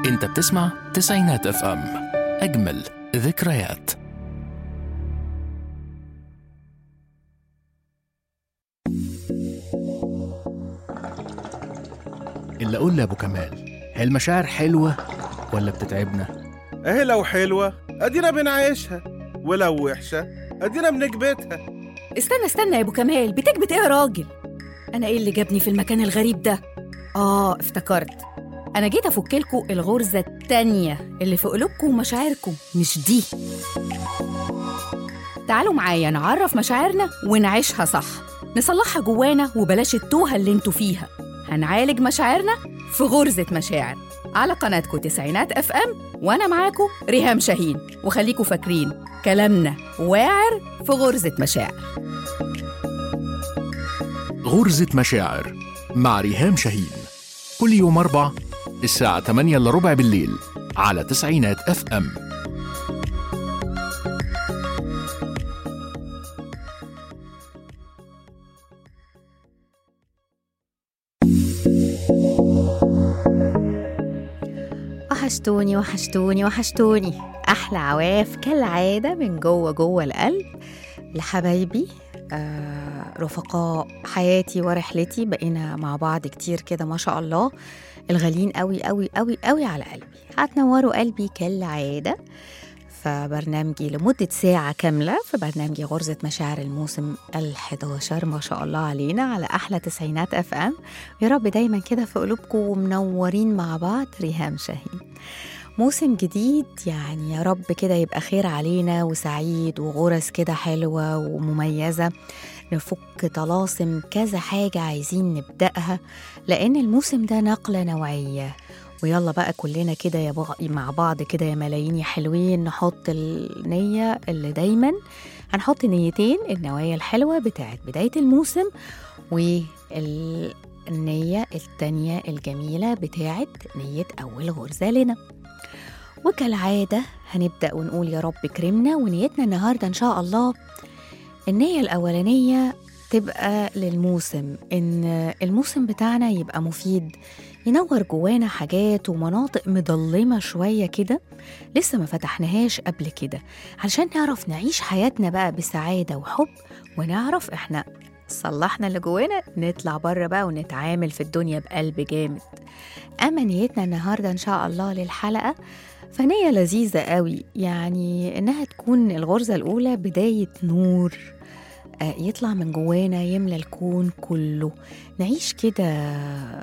انت بتسمع تسعينات اف ام اجمل ذكريات اللي اقول لابو كمال هي المشاعر حلوه ولا بتتعبنا اهي لو حلوة ادينا بنعيشها ولو وحشة ادينا بنكبتها استنى استنى يا ابو كمال بتكبت ايه يا راجل انا ايه اللي جابني في المكان الغريب ده اه افتكرت انا جيت افكلكوا الغرزه التانية اللي في قلوبكم ومشاعركم مش دي تعالوا معايا نعرف مشاعرنا ونعيشها صح نصلحها جوانا وبلاش التوهه اللي انتوا فيها هنعالج مشاعرنا في غرزه مشاعر على قناتكم تسعينات اف ام وانا معاكم ريهام شاهين وخليكوا فاكرين كلامنا واعر في غرزه مشاعر غرزة مشاعر مع ريهام شاهين كل يوم أربع الساعة 8 إلا ربع بالليل على تسعينات اف ام وحشتوني وحشتوني وحشتوني أحلى عواف كالعادة من جوه جوه القلب لحبايبي آه رفقاء حياتي ورحلتي بقينا مع بعض كتير كده ما شاء الله الغاليين قوي قوي قوي قوي على قلبي هتنوروا قلبي كالعادة فبرنامجي لمدة ساعة كاملة في برنامجي غرزة مشاعر الموسم ال11 ما شاء الله علينا على أحلى تسعينات أف أم يا رب دايما كده في قلوبكم ومنورين مع بعض ريهام شاهين موسم جديد يعني يا رب كده يبقى خير علينا وسعيد وغرز كده حلوة ومميزة نفك طلاسم كذا حاجة عايزين نبدأها لأن الموسم ده نقلة نوعية ويلا بقى كلنا كده يا بغ... مع بعض كده يا ملايين يا حلوين نحط النية اللي دايما هنحط نيتين النوايا الحلوة بتاعت بداية الموسم والنية التانية الجميلة بتاعت نية أول غرزة لنا وكالعادة هنبدأ ونقول يا رب كرمنا ونيتنا النهاردة إن شاء الله النية الأولانية تبقى للموسم إن الموسم بتاعنا يبقى مفيد ينور جوانا حاجات ومناطق مضلمة شوية كده لسه ما فتحناهاش قبل كده علشان نعرف نعيش حياتنا بقى بسعادة وحب ونعرف إحنا صلحنا اللي جوانا نطلع بره بقى ونتعامل في الدنيا بقلب جامد أما نيتنا النهاردة إن شاء الله للحلقة فنية لذيذة قوي يعني إنها تكون الغرزة الأولى بداية نور آه، يطلع من جوانا يملى الكون كله نعيش كده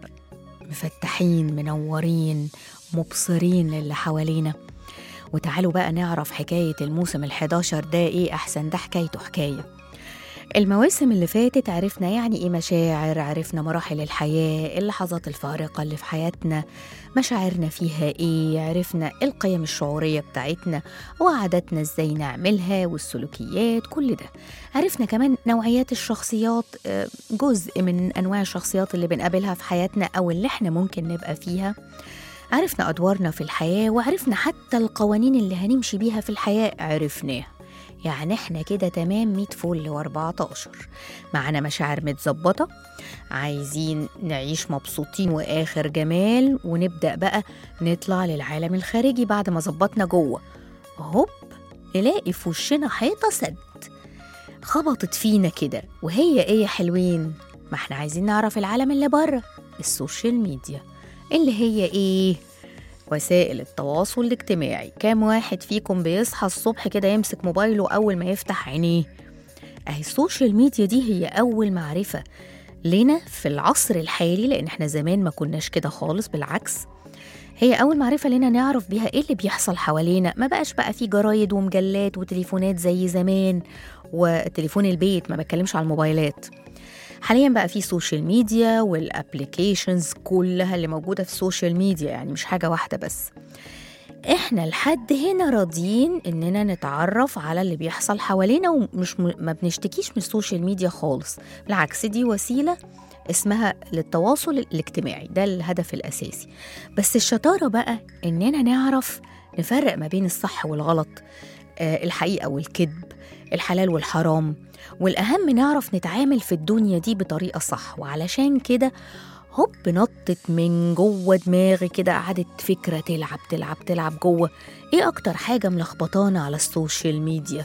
مفتحين منورين مبصرين للي حوالينا وتعالوا بقى نعرف حكاية الموسم الحداشر ده إيه أحسن ده حكايته حكاية المواسم اللي فاتت عرفنا يعني إيه مشاعر عرفنا مراحل الحياة اللحظات الفارقة اللي في حياتنا مشاعرنا فيها إيه عرفنا القيم الشعورية بتاعتنا وعاداتنا إزاي نعملها والسلوكيات كل ده عرفنا كمان نوعيات الشخصيات آه، جزء من أنواع الشخصيات اللي بنقابلها في حياتنا أو اللي إحنا ممكن نبقى فيها عرفنا أدوارنا في الحياة وعرفنا حتى القوانين اللي هنمشي بيها في الحياة عرفناها يعني احنا كده تمام 100 فل و14 معانا مشاعر متظبطة عايزين نعيش مبسوطين وآخر جمال ونبدأ بقى نطلع للعالم الخارجي بعد ما ظبطنا جوه هوب نلاقي في وشنا حيطة سد خبطت فينا كده وهي ايه يا حلوين ما احنا عايزين نعرف العالم اللي بره السوشيال ميديا اللي هي ايه وسائل التواصل الاجتماعي كام واحد فيكم بيصحى الصبح كده يمسك موبايله أول ما يفتح عينيه أهي السوشيال ميديا دي هي أول معرفة لنا في العصر الحالي لأن احنا زمان ما كناش كده خالص بالعكس هي أول معرفة لنا نعرف بيها إيه اللي بيحصل حوالينا ما بقاش بقى في جرايد ومجلات وتليفونات زي زمان وتليفون البيت ما بتكلمش على الموبايلات حاليا بقى في سوشيال ميديا والابليكيشنز كلها اللي موجوده في السوشيال ميديا يعني مش حاجه واحده بس احنا لحد هنا راضيين اننا نتعرف على اللي بيحصل حوالينا ومش م... ما بنشتكيش من السوشيال ميديا خالص بالعكس دي وسيله اسمها للتواصل الاجتماعي ده الهدف الاساسي بس الشطاره بقى اننا نعرف نفرق ما بين الصح والغلط آه، الحقيقه والكذب الحلال والحرام والأهم نعرف نتعامل في الدنيا دي بطريقة صح وعلشان كده هوب نطت من جوه دماغي كده قعدت فكرة تلعب تلعب تلعب جوه ايه اكتر حاجة ملخبطانا على السوشيال ميديا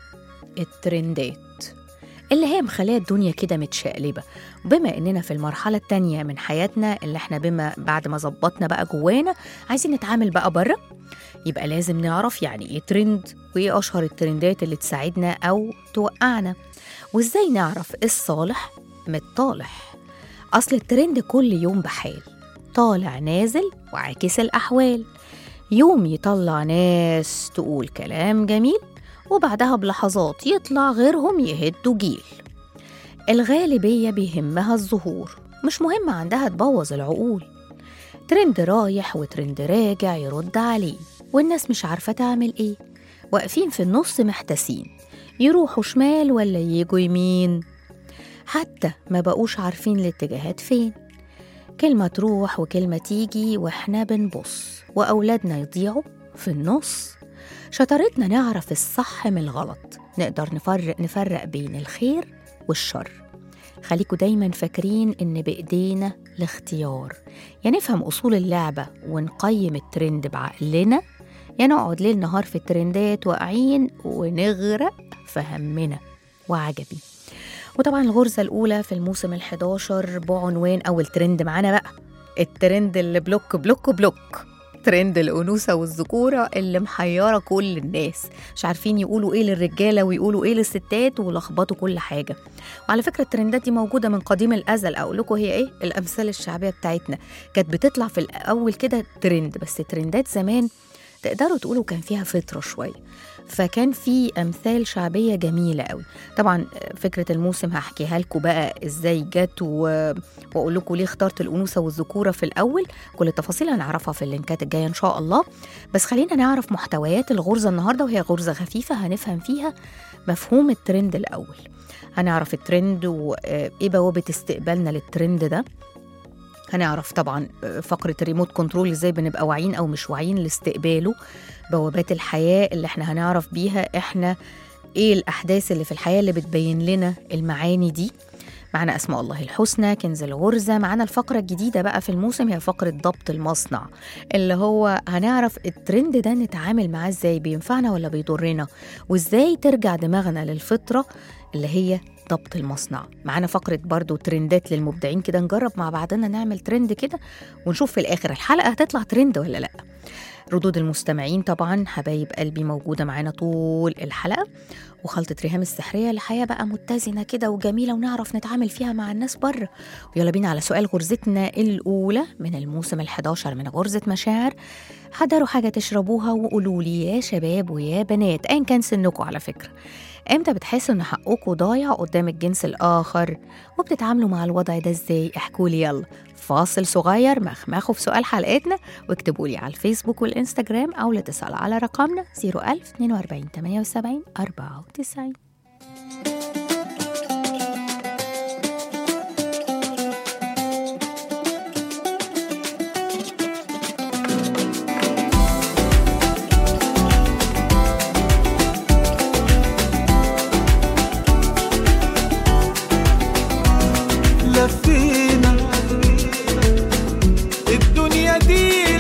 الترندات اللي هي مخليه الدنيا كده متشقلبة وبما اننا في المرحلة التانية من حياتنا اللي احنا بما بعد ما ظبطنا بقى جوانا عايزين نتعامل بقى بره يبقى لازم نعرف يعني ايه ترند وايه اشهر الترندات اللي تساعدنا او توقعنا وازاي نعرف الصالح من الطالح اصل الترند كل يوم بحال طالع نازل وعاكس الاحوال يوم يطلع ناس تقول كلام جميل وبعدها بلحظات يطلع غيرهم يهدوا جيل الغالبية بيهمها الظهور مش مهم عندها تبوظ العقول ترند رايح وترند راجع يرد عليه والناس مش عارفة تعمل ايه واقفين في النص محتاسين يروحوا شمال ولا يجوا يمين حتى ما بقوش عارفين الاتجاهات فين كلمة تروح وكلمة تيجي واحنا بنبص وأولادنا يضيعوا في النص شطارتنا نعرف الصح من الغلط نقدر نفرق نفرق بين الخير والشر خليكوا دايما فاكرين إن بإيدينا الاختيار يا نفهم أصول اللعبة ونقيم الترند بعقلنا يا نقعد ليل نهار في الترندات واقعين ونغرق في همنا وعجبي وطبعا الغرزة الأولى في الموسم ال11 بعنوان أول ترند معانا بقى الترند اللي بلوك بلوك بلوك ترند الأنوثة والذكورة اللي محيرة كل الناس مش عارفين يقولوا إيه للرجالة ويقولوا إيه للستات ولخبطوا كل حاجة وعلى فكرة الترندات دي موجودة من قديم الأزل أقول لكم هي إيه الأمثال الشعبية بتاعتنا كانت بتطلع في الأول كده ترند بس ترندات زمان تقدروا تقولوا كان فيها فطرة شوية فكان في أمثال شعبية جميلة قوي طبعا فكرة الموسم هحكيها لكم بقى إزاي جت و... وأقول لكم ليه اخترت الأنوثة والذكورة في الأول كل التفاصيل هنعرفها في اللينكات الجاية إن شاء الله بس خلينا نعرف محتويات الغرزة النهاردة وهي غرزة خفيفة هنفهم فيها مفهوم الترند الأول هنعرف الترند وإيه بوابة استقبالنا للترند ده هنعرف طبعا فقرة الريموت كنترول ازاي بنبقى واعيين او مش واعيين لاستقباله بوابات الحياة اللي احنا هنعرف بيها احنا ايه الاحداث اللي في الحياة اللي بتبين لنا المعاني دي معنا اسماء الله الحسنى كنز الغرزة معنا الفقرة الجديدة بقى في الموسم هي فقرة ضبط المصنع اللي هو هنعرف الترند ده نتعامل معاه ازاي بينفعنا ولا بيضرنا وازاي ترجع دماغنا للفطرة اللي هي ضبط المصنع معانا فقرة برضو ترندات للمبدعين كده نجرب مع بعضنا نعمل ترند كده ونشوف في الآخر الحلقة هتطلع ترند ولا لأ ردود المستمعين طبعا حبايب قلبي موجودة معانا طول الحلقة وخلطة ريهام السحرية لحياة بقى متزنة كده وجميلة ونعرف نتعامل فيها مع الناس بره ويلا بينا على سؤال غرزتنا الأولى من الموسم ال11 من غرزة مشاعر حضروا حاجة تشربوها وقولوا لي يا شباب ويا بنات أيا كان سنكم على فكرة امتى بتحسوا ان حقكم ضايع قدام الجنس الاخر وبتتعاملوا مع الوضع ده ازاي احكوا لي يلا فاصل صغير مخمخوا في سؤال حلقتنا واكتبوا لي على الفيسبوك والانستجرام او الاتصال على رقمنا 01000 42 78 94 لفينا الدنيا دي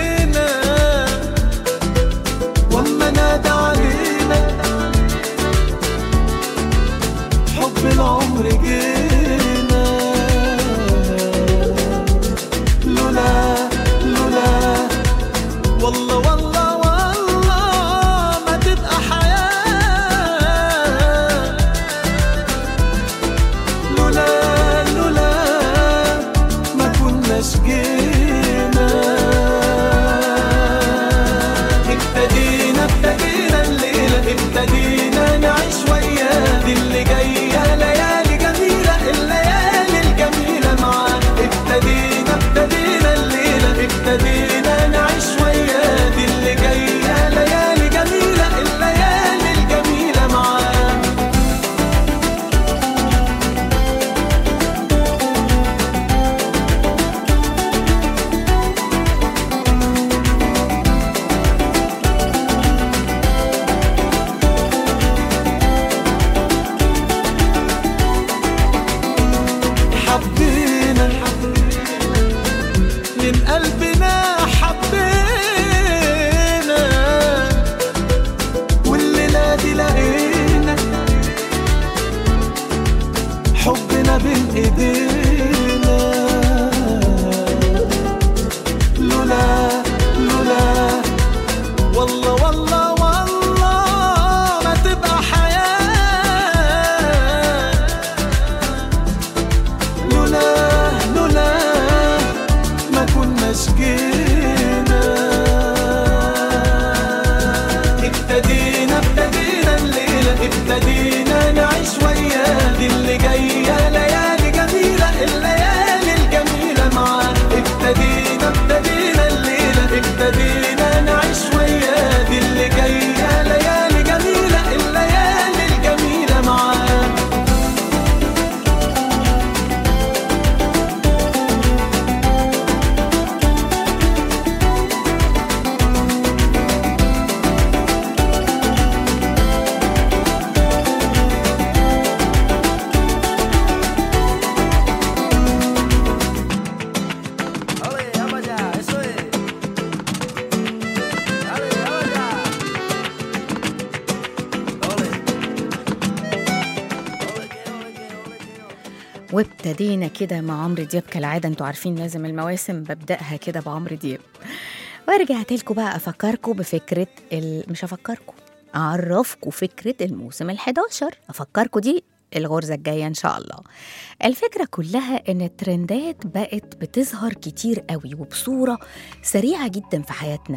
لفينا واما نادى علينا من قلبنا حبينا والليلة دي لقينا حبنا بين ايدينا لولا لولا والله والله والله ما تبقى حياة لولا لولا ما كنا شكينا ابتدينا ابتدينا الليلة ابتدينا نعيش وياه دي اللي جاية ليالي جميلة الليالي الجميلة معاه ابتدينا ابتدينا الليلة ابتدينا نعيش وياه دي اللي جاية ليالي جميلة الليالي الجميلة معاه وابتدينا كده مع عمرو دياب كالعاده انتوا عارفين لازم المواسم ببداها كده بعمرو دياب ورجعت لكم بقى افكركم بفكره ال... مش افكركم اعرفكم فكره الموسم ال11 افكركم دي الغرزة الجاية إن شاء الله الفكرة كلها إن الترندات بقت بتظهر كتير قوي وبصورة سريعة جدا في حياتنا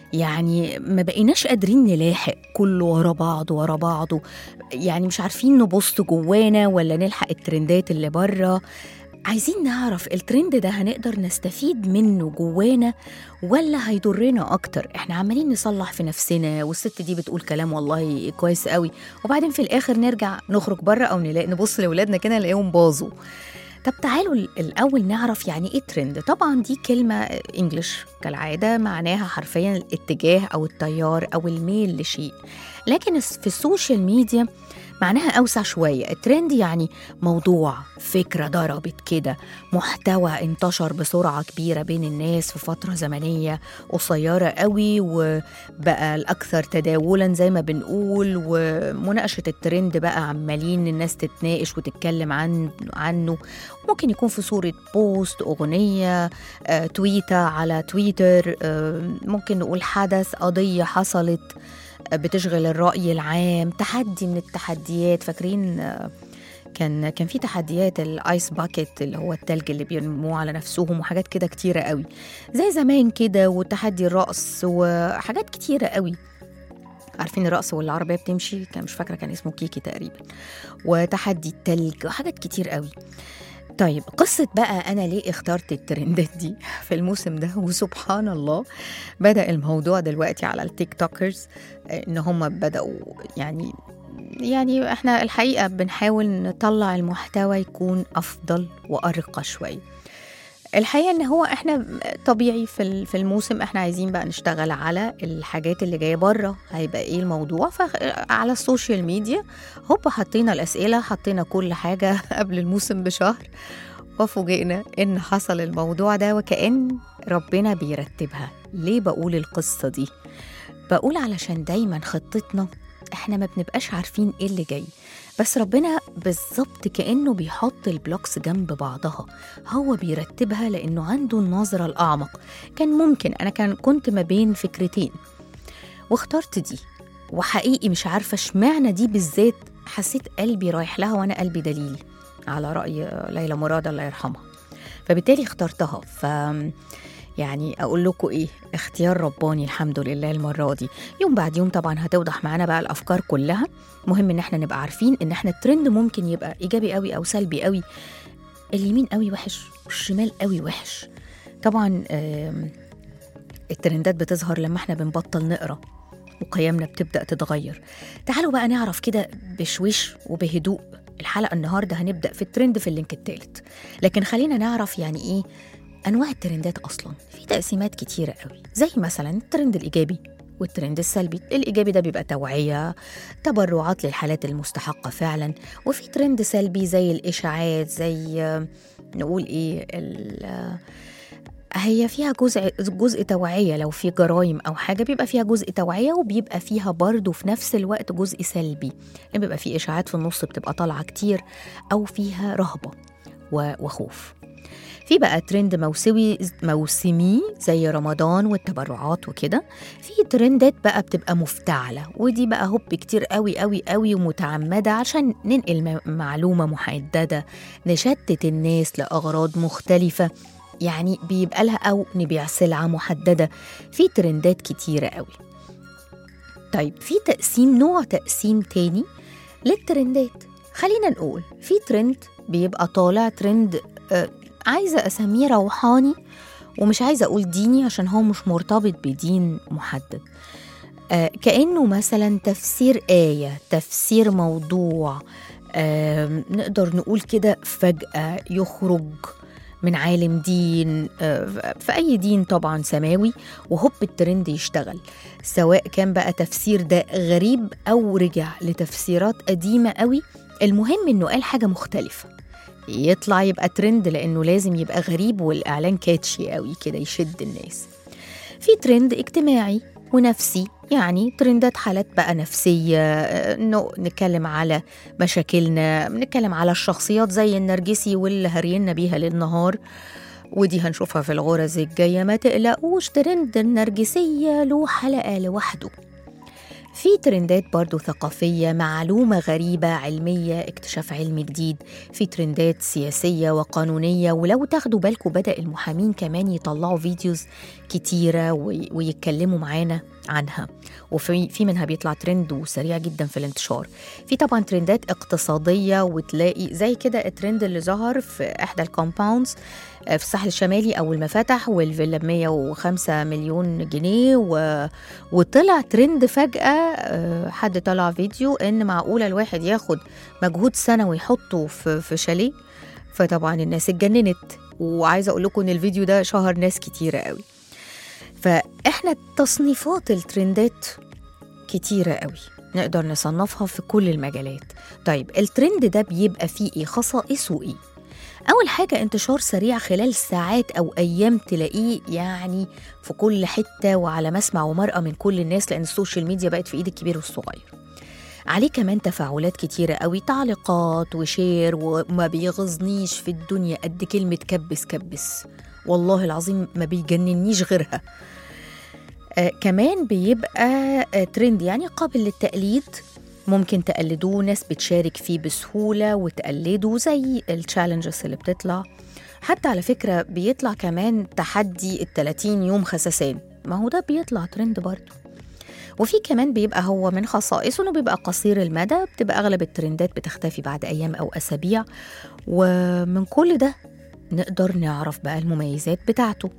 يعني ما بقيناش قادرين نلاحق كله ورا بعض ورا بعضه يعني مش عارفين نبص جوانا ولا نلحق الترندات اللي بره عايزين نعرف الترند ده هنقدر نستفيد منه جوانا ولا هيضرنا اكتر احنا عمالين نصلح في نفسنا والست دي بتقول كلام والله كويس قوي وبعدين في الاخر نرجع نخرج بره او نلاقي نبص لاولادنا كده نلاقيهم باظوا طب تعالوا ال- الأول نعرف يعني إيه ترند طبعا دي كلمة إنجلش كالعادة معناها حرفيا الاتجاه أو التيار أو الميل لشيء لكن الس- في السوشيال ميديا معناها أوسع شوية الترند يعني موضوع فكرة ضربت كده محتوى انتشر بسرعة كبيرة بين الناس في فترة زمنية قصيرة قوي وبقى الأكثر تداولا زي ما بنقول ومناقشة الترند بقى عمالين الناس تتناقش وتتكلم عن عنه ممكن يكون في صورة بوست أغنية آه، تويتة على تويتر آه، ممكن نقول حدث قضية حصلت آه، بتشغل الرأي العام تحدي من التحديات فاكرين آه، كان كان في تحديات الايس باكيت اللي هو التلج اللي بيرموه على نفسهم وحاجات كده كتيره قوي زي زمان كده وتحدي الرقص وحاجات كتيره قوي عارفين الرقص والعربيه بتمشي كان مش فاكره كان اسمه كيكي تقريبا وتحدي التلج وحاجات كتير قوي طيب قصة بقى أنا ليه اخترت الترندات دي في الموسم ده وسبحان الله بدأ الموضوع دلوقتي على التيك توكرز آه، إن هم بدأوا يعني يعني احنا الحقيقة بنحاول نطلع المحتوى يكون أفضل وأرقى شوية الحقيقة ان هو احنا طبيعي في ال- في الموسم احنا عايزين بقى نشتغل على الحاجات اللي جاية بره هيبقى ايه الموضوع فعلى السوشيال ميديا هوب حطينا الأسئلة حطينا كل حاجة قبل الموسم بشهر وفوجئنا ان حصل الموضوع ده وكأن ربنا بيرتبها ليه بقول القصة دي بقول علشان دايما خطتنا احنا ما بنبقاش عارفين ايه اللي جاي بس ربنا بالظبط كأنه بيحط البلوكس جنب بعضها هو بيرتبها لأنه عنده النظرة الأعمق كان ممكن أنا كان كنت ما بين فكرتين واخترت دي وحقيقي مش عارفة اشمعنى دي بالذات حسيت قلبي رايح لها وأنا قلبي دليلي على رأي ليلى مراد الله يرحمها فبالتالي اخترتها ف يعني اقول لكم ايه اختيار رباني الحمد لله المره دي يوم بعد يوم طبعا هتوضح معانا بقى الافكار كلها مهم ان احنا نبقى عارفين ان احنا الترند ممكن يبقى ايجابي قوي او سلبي قوي اليمين قوي وحش والشمال قوي وحش طبعا آم، الترندات بتظهر لما احنا بنبطل نقرا وقيمنا بتبدا تتغير تعالوا بقى نعرف كده بشويش وبهدوء الحلقه النهارده هنبدا في الترند في اللينك الثالث لكن خلينا نعرف يعني ايه انواع الترندات اصلا في تقسيمات كتيره قوي زي مثلا الترند الايجابي والترند السلبي الايجابي ده بيبقى توعيه تبرعات للحالات المستحقه فعلا وفي ترند سلبي زي الاشاعات زي آه، نقول ايه ال- آه، هي فيها جزء جزء توعية لو في جرائم أو حاجة بيبقى فيها جزء توعية وبيبقى فيها برضه في نفس الوقت جزء سلبي لأن بيبقى في إشاعات في النص بتبقى طالعة كتير أو فيها رهبة و- وخوف في بقى ترند موسمي موسمي زي رمضان والتبرعات وكده في ترندات بقى بتبقى مفتعلة ودي بقى هوب كتير قوي قوي قوي ومتعمدة عشان ننقل م- معلومة محددة نشتت الناس لأغراض مختلفة يعني بيبقى لها أو نبيع سلعة محددة في ترندات كتيرة قوي طيب في تقسيم نوع تقسيم تاني للترندات خلينا نقول في ترند بيبقى طالع ترند آه، عايزة أسميه روحاني ومش عايزة أقول ديني عشان هو مش مرتبط بدين محدد آه، كأنه مثلا تفسير آية تفسير موضوع آه، نقدر نقول كده فجأة يخرج من عالم دين آه، في أي دين طبعا سماوي وهوب الترند يشتغل سواء كان بقى تفسير ده غريب أو رجع لتفسيرات قديمة قوي المهم إنه قال حاجة مختلفة يطلع يبقى ترند لأنه لازم يبقى غريب والإعلان كاتشي قوي كده يشد الناس في ترند اجتماعي ونفسي يعني ترندات حالات بقى نفسية آه، إنه نتكلم على مشاكلنا نتكلم على الشخصيات زي النرجسي واللي هرينا بيها للنهار ودي هنشوفها في الغرز الجاية ما تقلقوش ترند النرجسية له حلقة لوحده في ترندات برضو ثقافية معلومة غريبة علمية اكتشاف علم جديد في ترندات سياسية وقانونية ولو تاخدوا بالكم بدأ المحامين كمان يطلعوا فيديوز كتيرة وي- ويتكلموا معانا عنها وفي في منها بيطلع ترند وسريع جدا في الانتشار في طبعا ترندات اقتصادية وتلاقي زي كده الترند اللي ظهر في إحدى الكومباوندز في الساحل الشمالي أول ما فتح والفيلا ب 105 مليون جنيه و... وطلع ترند فجأة آه، حد طلع فيديو إن معقولة الواحد ياخد مجهود سنوي يحطه في, في شاليه فطبعا الناس اتجننت وعايزة أقول لكم إن الفيديو ده شهر ناس كتيرة قوي فإحنا تصنيفات الترندات كتيرة قوي نقدر نصنفها في كل المجالات طيب الترند ده بيبقى فيه إيه خصائصه إيه أول حاجة انتشار سريع خلال ساعات أو أيام تلاقيه يعني في كل حتة وعلى مسمع ومرأة من كل الناس لأن السوشيال ميديا بقت في إيد الكبير والصغير عليه كمان تفاعلات كتيرة قوي تعليقات وشير وما بيغزنيش في الدنيا قد كلمة كبس كبس والله العظيم ما بيجننيش غيرها آه كمان بيبقى آه ترند يعني قابل للتقليد ممكن تقلدوه ناس بتشارك فيه بسهولة وتقلدوا زي التشالنجز اللي بتطلع حتى على فكرة بيطلع كمان تحدي ال 30 يوم خسسان ما هو ده بيطلع ترند برضه وفي كمان بيبقى هو من خصائصه انه بيبقى قصير المدى بتبقى اغلب الترندات بتختفي بعد ايام او اسابيع ومن كل ده نقدر نعرف بقى المميزات بتاعته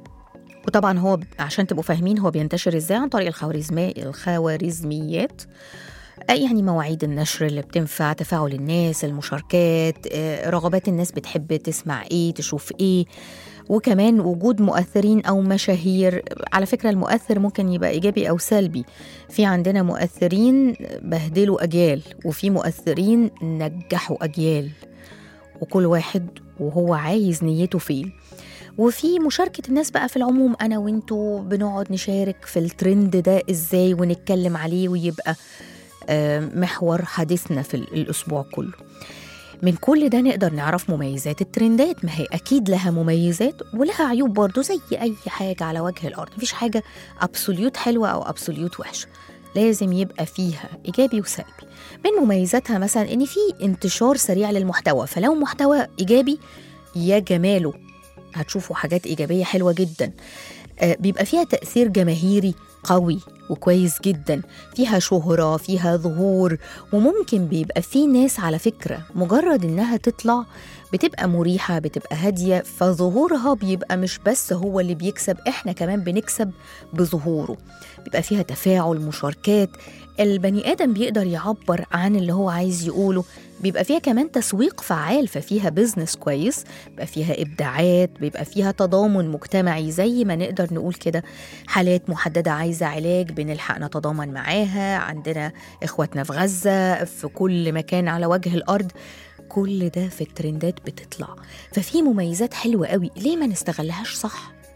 وطبعا هو ب- عشان تبقوا فاهمين هو بينتشر ازاي عن طريق الخوارزمي الخوارزميات آه، يعني مواعيد النشر اللي بتنفع تفاعل الناس المشاركات آه، رغبات الناس بتحب تسمع ايه تشوف ايه وكمان وجود مؤثرين او مشاهير على فكره المؤثر ممكن يبقى ايجابي او سلبي في عندنا مؤثرين بهدلوا اجيال وفي مؤثرين نجحوا اجيال وكل واحد وهو عايز نيته فين وفي مشاركة الناس بقى في العموم أنا وإنتوا بنقعد نشارك في الترند ده إزاي ونتكلم عليه ويبقى آه، محور حديثنا في ال- الأسبوع كله من كل ده نقدر نعرف مميزات الترندات ما هي أكيد لها مميزات ولها عيوب برضو زي أي حاجة على وجه الأرض مفيش حاجة أبسوليوت حلوة أو أبسوليوت وحشة لازم يبقى فيها إيجابي وسلبي من مميزاتها مثلا إن في انتشار سريع للمحتوى فلو محتوى إيجابي يا جماله هتشوفوا حاجات إيجابية حلوة جدا آه، بيبقى فيها تأثير جماهيري قوي وكويس جدا فيها شهرة فيها ظهور وممكن بيبقى في ناس على فكرة مجرد إنها تطلع بتبقى مريحة بتبقى هادية فظهورها بيبقى مش بس هو اللي بيكسب إحنا كمان بنكسب بظهوره بيبقى فيها تفاعل مشاركات البني آدم بيقدر يعبر عن اللي هو عايز يقوله بيبقى فيها كمان تسويق فعال ففيها بيزنس كويس بيبقى فيها إبداعات بيبقى فيها تضامن مجتمعي زي ما نقدر نقول كده حالات محددة عايزة علاج بنلحق نتضامن معاها عندنا إخواتنا في غزة في كل مكان على وجه الأرض كل ده في الترندات بتطلع ففي مميزات حلوة قوي ليه ما نستغلهاش صح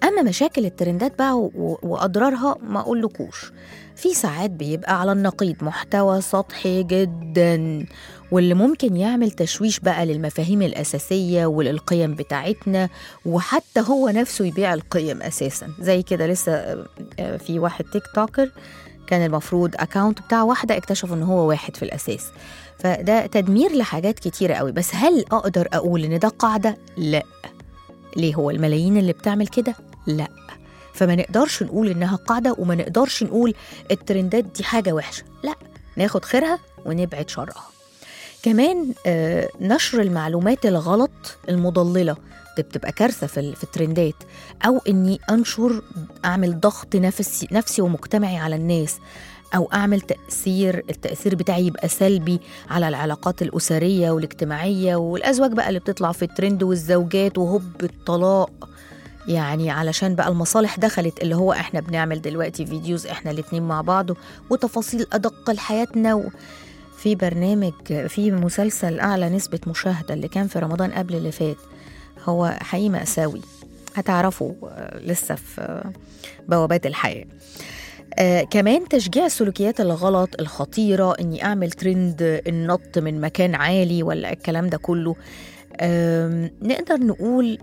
اما مشاكل الترندات بقى و- و- واضرارها ما اقولكوش في ساعات بيبقى على النقيض محتوى سطحي جدا واللي ممكن يعمل تشويش بقى للمفاهيم الأساسية وللقيم بتاعتنا وحتى هو نفسه يبيع القيم أساسا زي كده لسه آه، آه، في واحد تيك توكر كان المفروض اكاونت بتاع واحدة اكتشفوا ان هو واحد في الأساس فده تدمير لحاجات كتيرة قوي بس هل أقدر أقول إن ده قاعدة؟ لا ليه هو الملايين اللي بتعمل كده؟ لا فما نقدرش نقول إنها قاعدة وما نقدرش نقول الترندات دي حاجة وحشة لا ناخد خيرها ونبعد شرها كمان آه، نشر المعلومات الغلط المضللة دي بتبقى كارثة في, ال- في الترندات أو إني أنشر أعمل ضغط نفسي, نفسي ومجتمعي على الناس أو أعمل تأثير التأثير بتاعي يبقى سلبي على العلاقات الأسرية والاجتماعية والأزواج بقى اللي بتطلع في الترند والزوجات وهب الطلاق يعني علشان بقى المصالح دخلت اللي هو احنا بنعمل دلوقتي فيديوز احنا الاتنين مع بعض وتفاصيل أدق لحياتنا و... في برنامج في مسلسل أعلى نسبة مشاهدة اللي كان في رمضان قبل اللي فات هو حقيقي مأساوي هتعرفوا آه، لسه في آه، بوابات الحياة آه كمان تشجيع السلوكيات الغلط الخطيرة إني أعمل ترند النط من مكان عالي ولا الكلام ده كله آم، نقدر نقول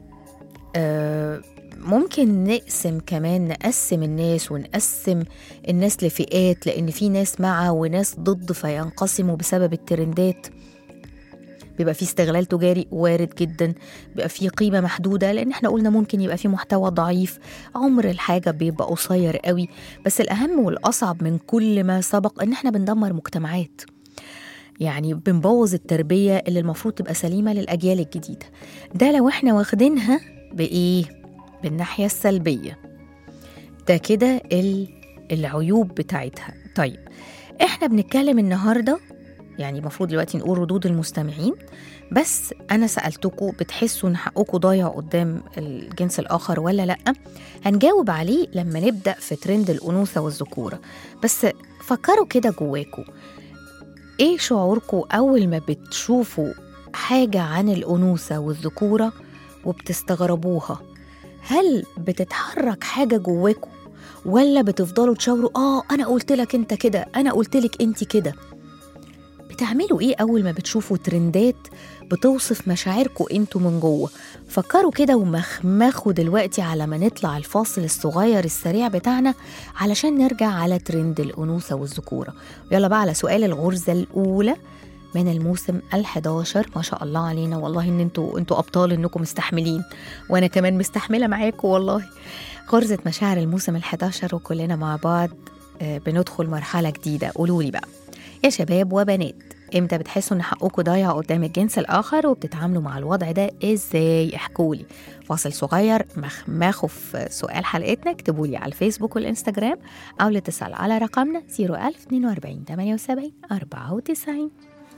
آه ممكن نقسم كمان نقسم الناس ونقسم الناس لفئات لأن في ناس مع وناس ضد فينقسموا بسبب الترندات بيبقى في استغلال تجاري وارد جدا بيبقى في قيمة محدودة لأن احنا قلنا ممكن يبقى في محتوى ضعيف عمر الحاجة بيبقى قصير قوي بس الأهم والأصعب من كل ما سبق إن احنا بندمر مجتمعات يعني بنبوظ التربية اللي المفروض تبقى سليمة للأجيال الجديدة ده لو احنا واخدينها بإيه؟ بالناحية السلبية ده كده ال- العيوب بتاعتها طيب احنا بنتكلم النهارده يعني المفروض دلوقتي نقول ردود المستمعين بس انا سالتكم بتحسوا ان حقكم ضايع قدام الجنس الاخر ولا لا هنجاوب عليه لما نبدا في ترند الانوثه والذكوره بس فكروا كده جواكم ايه شعوركم اول ما بتشوفوا حاجه عن الانوثه والذكوره وبتستغربوها هل بتتحرك حاجه جواكم ولا بتفضلوا تشاوروا اه انا قلت لك انت كده انا قلت لك انت كده بتعملوا ايه اول ما بتشوفوا ترندات بتوصف مشاعركم انتوا من جوه فكروا كده ومخمخوا دلوقتي على ما نطلع الفاصل الصغير السريع بتاعنا علشان نرجع على ترند الانوثه والذكوره يلا بقى على سؤال الغرزه الاولى من الموسم ال11 ما شاء الله علينا والله ان انتوا انتوا ابطال انكم مستحملين وانا كمان مستحمله معاكم والله غرزه مشاعر الموسم ال11 وكلنا مع بعض آه، بندخل مرحله جديده قولوا لي بقى يا شباب وبنات امتى بتحسوا ان حقكم ضايع قدام الجنس الاخر وبتتعاملوا مع الوضع ده ازاي احكوا لي فاصل صغير مخمخوا في سؤال حلقتنا اكتبوا لي على الفيسبوك والانستجرام او الاتصال على رقمنا 01042 78 94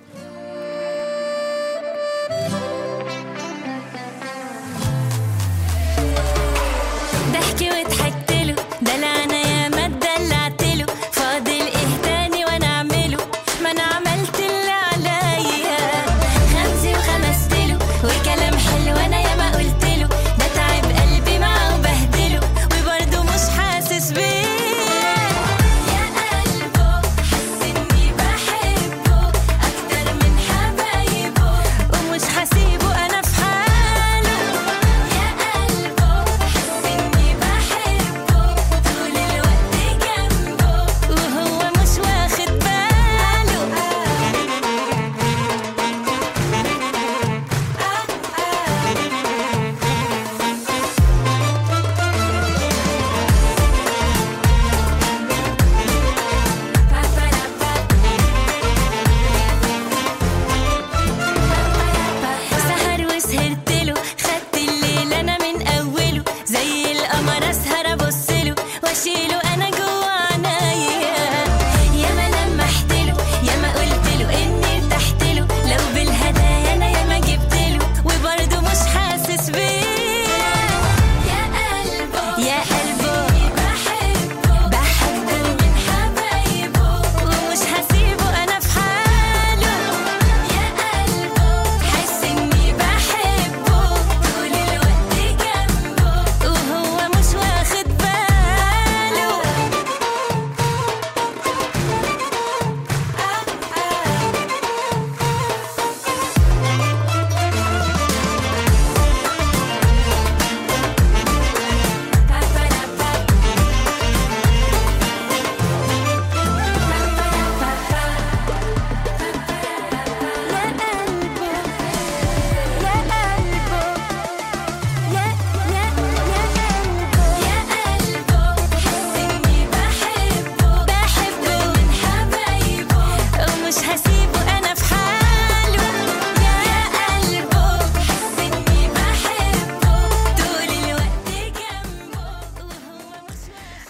ضحكي وضحكت له دلعنا يا ما اتدلعت له فاضل ايه تاني وانا اعمله ما انا عملت اللي عليا خمسي وخمست له وكلام حلو انا يا ما قلت له ده تعب قلبي معاه وبهدله وبرضه مش حاسس بيه يا قلبه حس اني بحبه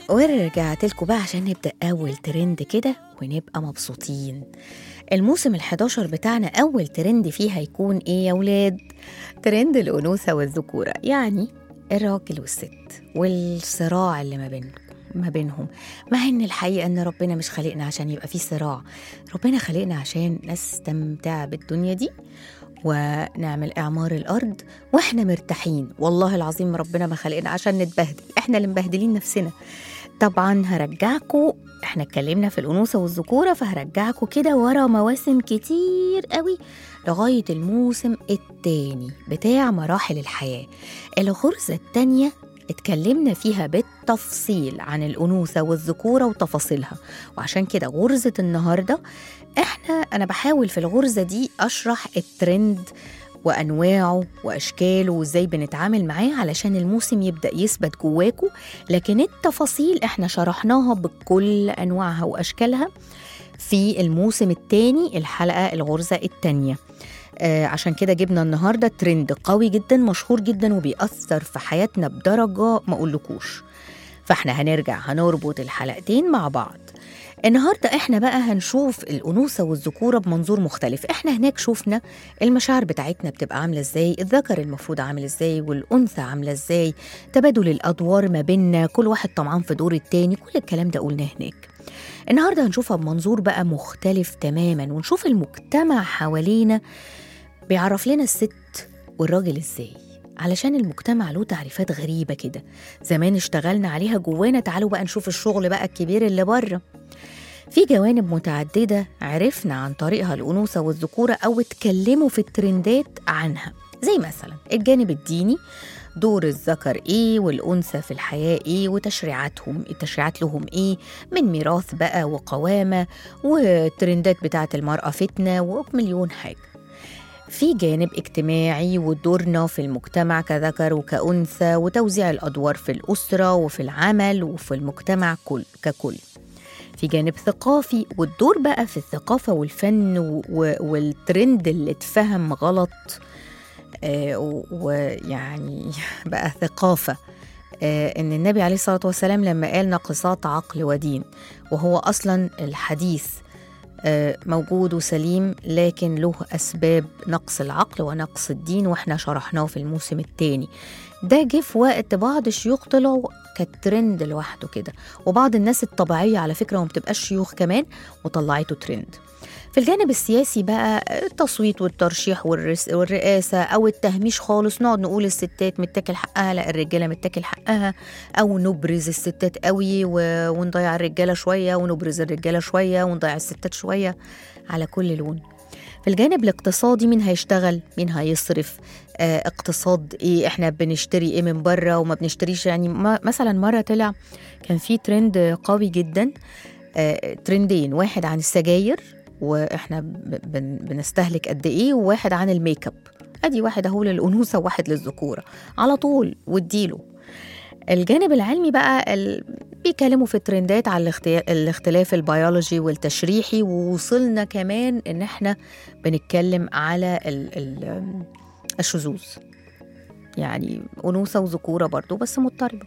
ورجعت لكم بقى عشان نبدأ أول ترند كده ونبقى مبسوطين الموسم ال11 بتاعنا أول ترند فيه هيكون إيه يا ولاد؟ ترند الأنوثة والذكورة يعني الراجل والست والصراع اللي ما بينهم ما بينهم مع ان الحقيقه ان ربنا مش خلقنا عشان يبقى في صراع ربنا خلقنا عشان نستمتع بالدنيا دي ونعمل اعمار الارض واحنا مرتاحين والله العظيم ربنا ما خلقنا عشان نتبهدل احنا اللي مبهدلين نفسنا طبعا هرجعكم احنا اتكلمنا في الانوثه والذكوره فهرجعكم كده ورا مواسم كتير قوي لغايه الموسم التاني بتاع مراحل الحياه الغرزه التانيه اتكلمنا فيها بالتفصيل عن الأنوثة والذكورة وتفاصيلها وعشان كده غرزة النهاردة احنا أنا بحاول في الغرزة دي أشرح الترند وأنواعه وأشكاله وإزاي بنتعامل معاه علشان الموسم يبدأ يثبت جواكوا لكن التفاصيل احنا شرحناها بكل أنواعها وأشكالها في الموسم الثاني الحلقة الغرزة الثانية آه عشان كده جبنا النهارده ترند قوي جدا مشهور جدا وبيأثر في حياتنا بدرجة ما أقولكوش فاحنا هنرجع هنربط الحلقتين مع بعض النهارده احنا بقى هنشوف الانوثه والذكوره بمنظور مختلف احنا هناك شفنا المشاعر بتاعتنا بتبقى عامله ازاي الذكر المفروض عامل ازاي والانثى عامله ازاي تبادل الادوار ما بيننا كل واحد طمعان في دور التاني كل الكلام ده قلناه هناك النهارده هنشوفها بمنظور بقى مختلف تماما ونشوف المجتمع حوالينا بيعرف لنا الست والراجل ازاي علشان المجتمع له تعريفات غريبة كده زمان اشتغلنا عليها جوانا تعالوا بقى نشوف الشغل بقى الكبير اللي بره في جوانب متعددة عرفنا عن طريقها الأنوثة والذكورة أو اتكلموا في الترندات عنها زي مثلا الجانب الديني دور الذكر ايه والانثى في الحياه ايه وتشريعاتهم التشريعات لهم ايه من ميراث بقى وقوامه وترندات بتاعه المراه فتنه ومليون حاجه في جانب اجتماعي ودورنا في المجتمع كذكر وكأنثى وتوزيع الأدوار في الأسرة وفي العمل وفي المجتمع كل ككل في جانب ثقافي والدور بقى في الثقافة والفن و- و- والترند اللي اتفهم غلط آه، و- ويعني بقى ثقافة آه، إن النبي عليه الصلاة والسلام لما قال ناقصات عقل ودين وهو أصلا الحديث آه، موجود وسليم لكن له أسباب نقص العقل ونقص الدين وإحنا شرحناه في الموسم الثاني ده جه في وقت بعض الشيوخ طلعوا كترند لوحده كده وبعض الناس الطبيعية على فكرة وما بتبقاش شيوخ كمان وطلعته ترند في الجانب السياسي بقى التصويت والترشيح والرس والرئاسة أو التهميش خالص نقعد نقول الستات متاكل حقها لا الرجالة متاكل حقها أو نبرز الستات قوي و- ونضيع الرجالة شوية ونبرز الرجالة شوية ونضيع الستات شوية على كل لون في الجانب الاقتصادي مين هيشتغل مين هيصرف آه اقتصاد ايه احنا بنشتري ايه من بره وما بنشتريش يعني ما مثلا مره طلع كان في ترند قوي جدا آه ترندين واحد عن السجاير واحنا ب- بن بنستهلك قد ايه وواحد عن الميك اب ادي واحد اهو للانوثه وواحد للذكوره على طول واديله الجانب العلمي بقى ال... بيتكلموا في الترندات على الاختي... الاختلاف البيولوجي والتشريحي ووصلنا كمان ان احنا بنتكلم على ال... ال... الشذوذ يعني انوثه وذكوره برضو بس مضطربه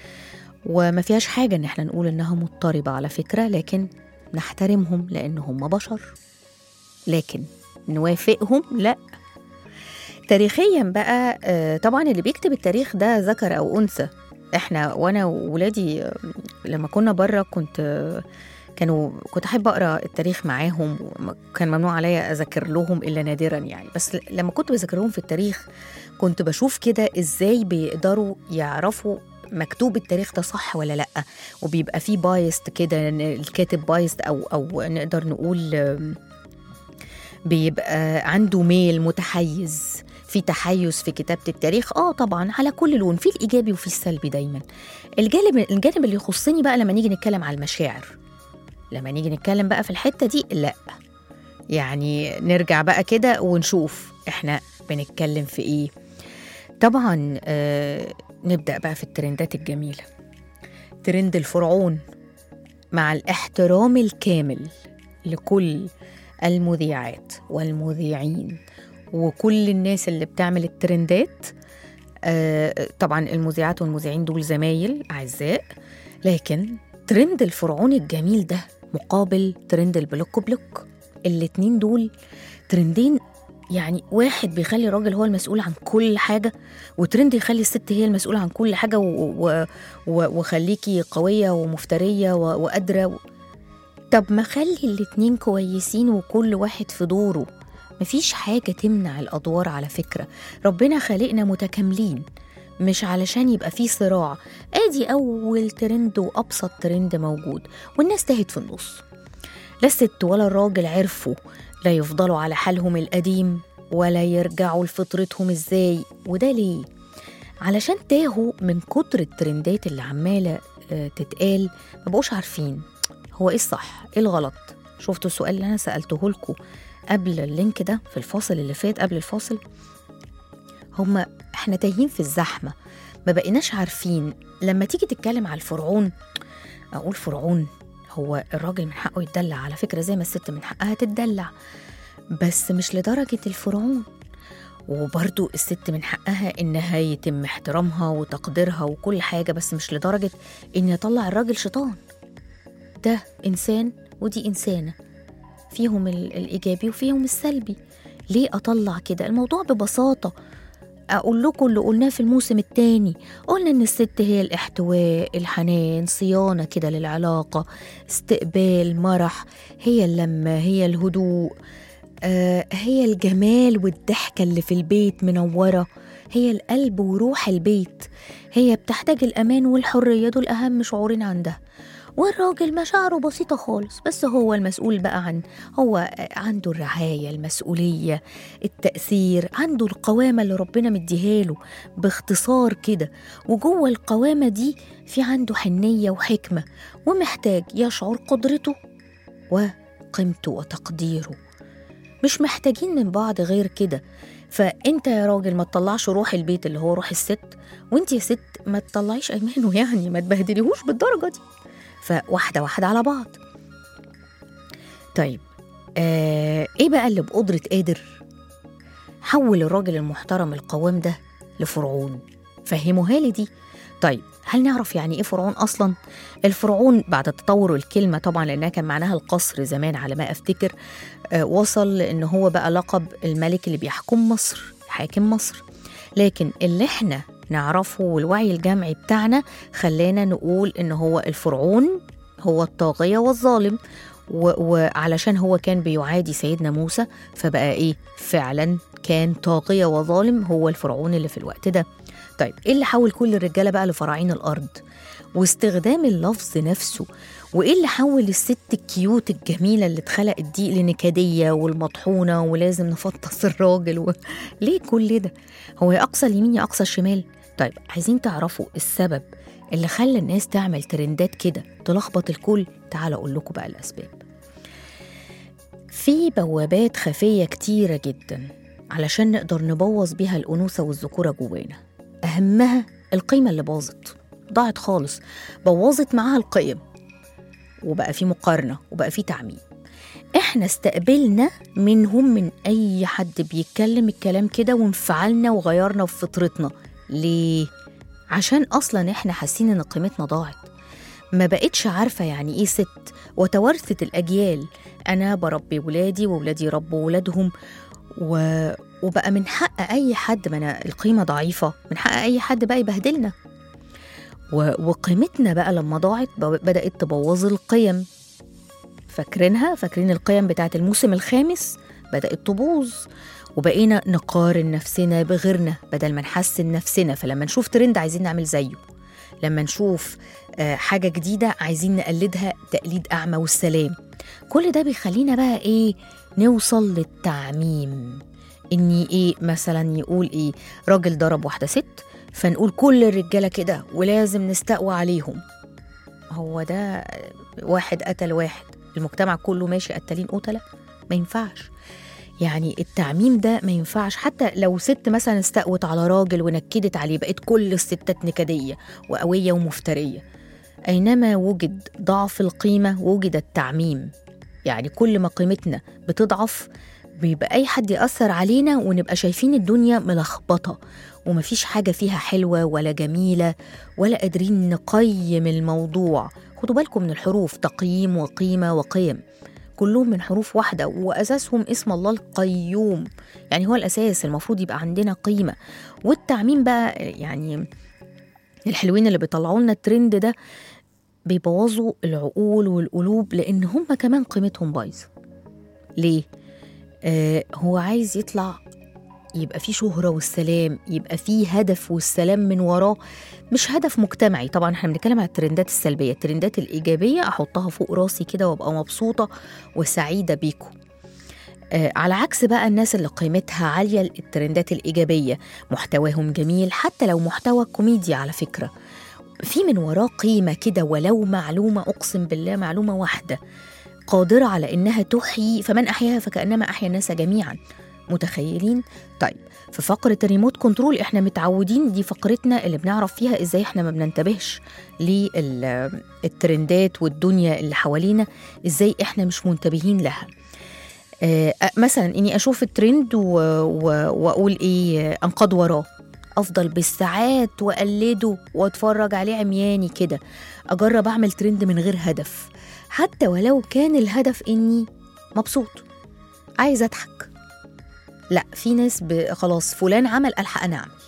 وما فيهاش حاجه ان احنا نقول انها مضطربه على فكره لكن نحترمهم لان هم بشر لكن نوافقهم لا تاريخيا بقى آه، طبعا اللي بيكتب التاريخ ده ذكر او انثى احنا وانا وولادي آه، لما كنا بره كنت آه، كانوا كنت احب اقرا التاريخ معاهم وكان ممنوع عليا اذاكر لهم الا نادرا يعني بس ل- لما كنت بذاكر لهم في التاريخ كنت بشوف كده ازاي بيقدروا يعرفوا مكتوب التاريخ ده صح ولا لا وبيبقى فيه بايست كده إن الكاتب بايست او او نقدر نقول آم، بيبقى عنده ميل متحيز في تحيز في كتابة التاريخ اه طبعا على كل لون في الايجابي وفي السلبي دايما الجانب الجانب اللي يخصني بقى لما نيجي نتكلم على المشاعر لما نيجي نتكلم بقى في الحتة دي لا يعني نرجع بقى كده ونشوف احنا بنتكلم في ايه طبعا آه نبدأ بقى في الترندات الجميلة ترند الفرعون مع الاحترام الكامل لكل المذيعات والمذيعين وكل الناس اللي بتعمل الترندات آه، طبعا المذيعات والمذيعين دول زمايل أعزاء لكن ترند الفرعون الجميل ده مقابل ترند البلوك بلوك الاتنين دول ترندين يعني واحد بيخلي الراجل هو المسؤول عن كل حاجة وترند يخلي الست هي المسؤولة عن كل حاجة و- و- و- وخليكي قوية ومفترية و- وقادرة و... طب ما خلي الاتنين كويسين وكل واحد في دوره مفيش حاجة تمنع الأدوار على فكرة ربنا خلقنا متكاملين مش علشان يبقى فيه صراع ادي اول ترند وابسط ترند موجود والناس تاهت في النص لا الست ولا الراجل عرفوا لا يفضلوا على حالهم القديم ولا يرجعوا لفطرتهم ازاي وده ليه علشان تاهوا من كتر الترندات اللي عماله آه، تتقال ما بقوش عارفين هو ايه الصح ايه الغلط شفتوا السؤال اللي انا سالته لكم قبل اللينك ده في الفاصل اللي فات قبل الفاصل هما احنا تايهين في الزحمه ما بقيناش عارفين لما تيجي تتكلم على الفرعون اقول فرعون هو الراجل من حقه يتدلع على فكره زي ما الست من حقها تتدلع بس مش لدرجه الفرعون وبرضو الست من حقها انها يتم احترامها وتقديرها وكل حاجه بس مش لدرجه ان يطلع الراجل شيطان ده انسان ودي انسانه فيهم ال- الايجابي وفيهم السلبي ليه اطلع كده الموضوع ببساطه اقول لكم اللي قلناه في الموسم الثاني قلنا ان الست هي الاحتواء الحنان صيانه كده للعلاقه استقبال مرح هي اللمه هي الهدوء آه هي الجمال والضحكه اللي في البيت منوره هي القلب وروح البيت هي بتحتاج الامان والحريه دول اهم شعورين عندها والراجل مشاعره بسيطة خالص بس هو المسؤول بقى عن هو عنده الرعاية المسؤولية التأثير عنده القوامة اللي ربنا مديهاله باختصار كده وجوه القوامة دي في عنده حنية وحكمة ومحتاج يشعر قدرته وقيمته وتقديره مش محتاجين من بعض غير كده فانت يا راجل ما تطلعش روح البيت اللي هو روح الست وانت يا ست ما تطلعيش ايمانه يعني ما تبهدليهوش بالدرجه دي فواحده واحده على بعض طيب آه ايه بقى اللي بقدره قادر حول الراجل المحترم القوام ده لفرعون فهموها لي دي طيب هل نعرف يعني ايه فرعون اصلا الفرعون بعد تطور الكلمه طبعا لانها كان معناها القصر زمان على ما افتكر آه وصل ان هو بقى لقب الملك اللي بيحكم مصر حاكم مصر لكن اللي احنا نعرفه والوعي الجمعي بتاعنا خلانا نقول ان هو الفرعون هو الطاغية والظالم و- وعلشان هو كان بيعادي سيدنا موسى فبقى ايه فعلا كان طاغية وظالم هو الفرعون اللي في الوقت ده طيب ايه اللي حول كل الرجالة بقى لفراعين الارض واستخدام اللفظ نفسه وايه اللي حول الست الكيوت الجميلة اللي اتخلقت دي لنكدية والمطحونة ولازم نفطس الراجل و... ليه كل ده هو يا اقصى اليمين يا اقصى الشمال طيب عايزين تعرفوا السبب اللي خلى الناس تعمل ترندات كده تلخبط الكل تعالوا اقول لكم بقى الاسباب في بوابات خفيه كتيره جدا علشان نقدر نبوظ بيها الانوثه والذكوره جوانا اهمها القيمه اللي باظت ضاعت خالص بوظت معاها القيم وبقى في مقارنه وبقى في تعميم احنا استقبلنا منهم من اي حد بيتكلم الكلام كده وانفعلنا وغيرنا في فطرتنا ليه عشان اصلا احنا حاسين ان قيمتنا ضاعت ما بقتش عارفه يعني ايه ست وتوارثت الاجيال انا بربي ولادي وولادي يربوا ولادهم و... وبقى من حق اي حد ما انا القيمه ضعيفه من حق اي حد بقى يبهدلنا و... وقيمتنا بقى لما ضاعت ب- بدات تبوظ القيم فاكرينها فاكرين القيم بتاعت الموسم الخامس بدات تبوظ وبقينا نقارن نفسنا بغيرنا بدل ما نحسن نفسنا فلما نشوف ترند عايزين نعمل زيه لما نشوف آه، حاجة جديدة عايزين نقلدها تقليد أعمى والسلام كل ده بيخلينا بقى إيه نوصل للتعميم إني إيه مثلا يقول إيه راجل ضرب واحدة ست فنقول كل الرجالة كده ولازم نستقوى عليهم هو ده واحد قتل واحد المجتمع كله ماشي قتالين قتلة ما ينفعش يعني التعميم ده ما ينفعش حتى لو ست مثلا استقوت على راجل ونكدت عليه بقت كل الستات نكدية وقوية ومفترية أينما وجد ضعف القيمة وجد التعميم يعني كل ما قيمتنا بتضعف بيبقى أي حد يأثر علينا ونبقى شايفين الدنيا ملخبطة ومفيش حاجة فيها حلوة ولا جميلة ولا قادرين نقيم الموضوع خدوا بالكم من الحروف تقييم وقيمة وقيم كلهم من حروف واحدة وأساسهم اسم الله القيوم يعني هو الأساس المفروض يبقى عندنا قيمة والتعميم بقى يعني الحلوين اللي بيطلعوا لنا الترند ده بيبوظوا العقول والقلوب لأن هم كمان قيمتهم بايظة ليه؟ آه هو عايز يطلع يبقى فيه شهرة والسلام يبقى فيه هدف والسلام من وراه مش هدف مجتمعي طبعا احنا بنتكلم على الترندات السلبية الترندات الإيجابية أحطها فوق راسي كده وأبقى مبسوطة وسعيدة بيكم آه على عكس بقى الناس اللي قيمتها عالية الترندات الإيجابية محتواهم جميل حتى لو محتوى كوميديا على فكرة في من وراه قيمة كده ولو معلومة أقسم بالله معلومة واحدة قادرة على إنها تحيي فمن أحياها فكأنما أحيا الناس جميعا متخيلين؟ طيب في فقرة الريموت كنترول احنا متعودين دي فقرتنا اللي بنعرف فيها ازاي احنا ما بننتبهش للترندات والدنيا اللي حوالينا ازاي احنا مش منتبهين لها آه مثلا اني اشوف الترند و... و... واقول ايه انقض وراه افضل بالساعات واقلده واتفرج عليه عمياني كده اجرب اعمل ترند من غير هدف حتى ولو كان الهدف اني مبسوط عايز اضحك لا في ناس ب... خلاص فلان عمل الحق انا اعمل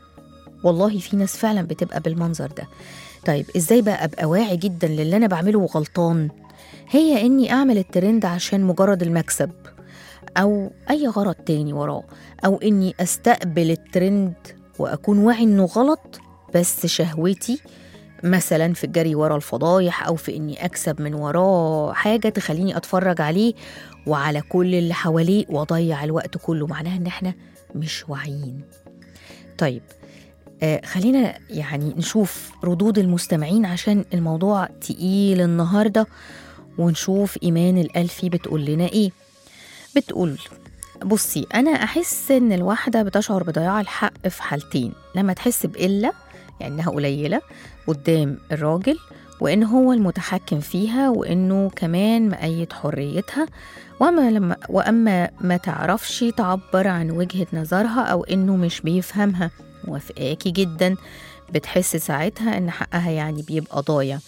والله في ناس فعلا بتبقى بالمنظر ده طيب ازاي بقى ابقى واعي جدا للي انا بعمله غلطان هي اني اعمل الترند عشان مجرد المكسب او اي غرض تاني وراه او اني استقبل الترند واكون واعي انه غلط بس شهوتي مثلا في الجري ورا الفضايح او في اني اكسب من وراه حاجه تخليني اتفرج عليه وعلى كل اللي حواليه واضيع الوقت كله معناها ان احنا مش واعيين طيب آه خلينا يعني نشوف ردود المستمعين عشان الموضوع تقيل النهارده ونشوف ايمان الالفي بتقول لنا ايه بتقول بصي انا احس ان الواحده بتشعر بضياع الحق في حالتين لما تحس بقله يعني انها قليله قدام الراجل وان هو المتحكم فيها وانه كمان مأيد حريتها واما لما واما ما تعرفش تعبر عن وجهه نظرها او انه مش بيفهمها موافقاكي جدا بتحس ساعتها ان حقها يعني بيبقى ضايع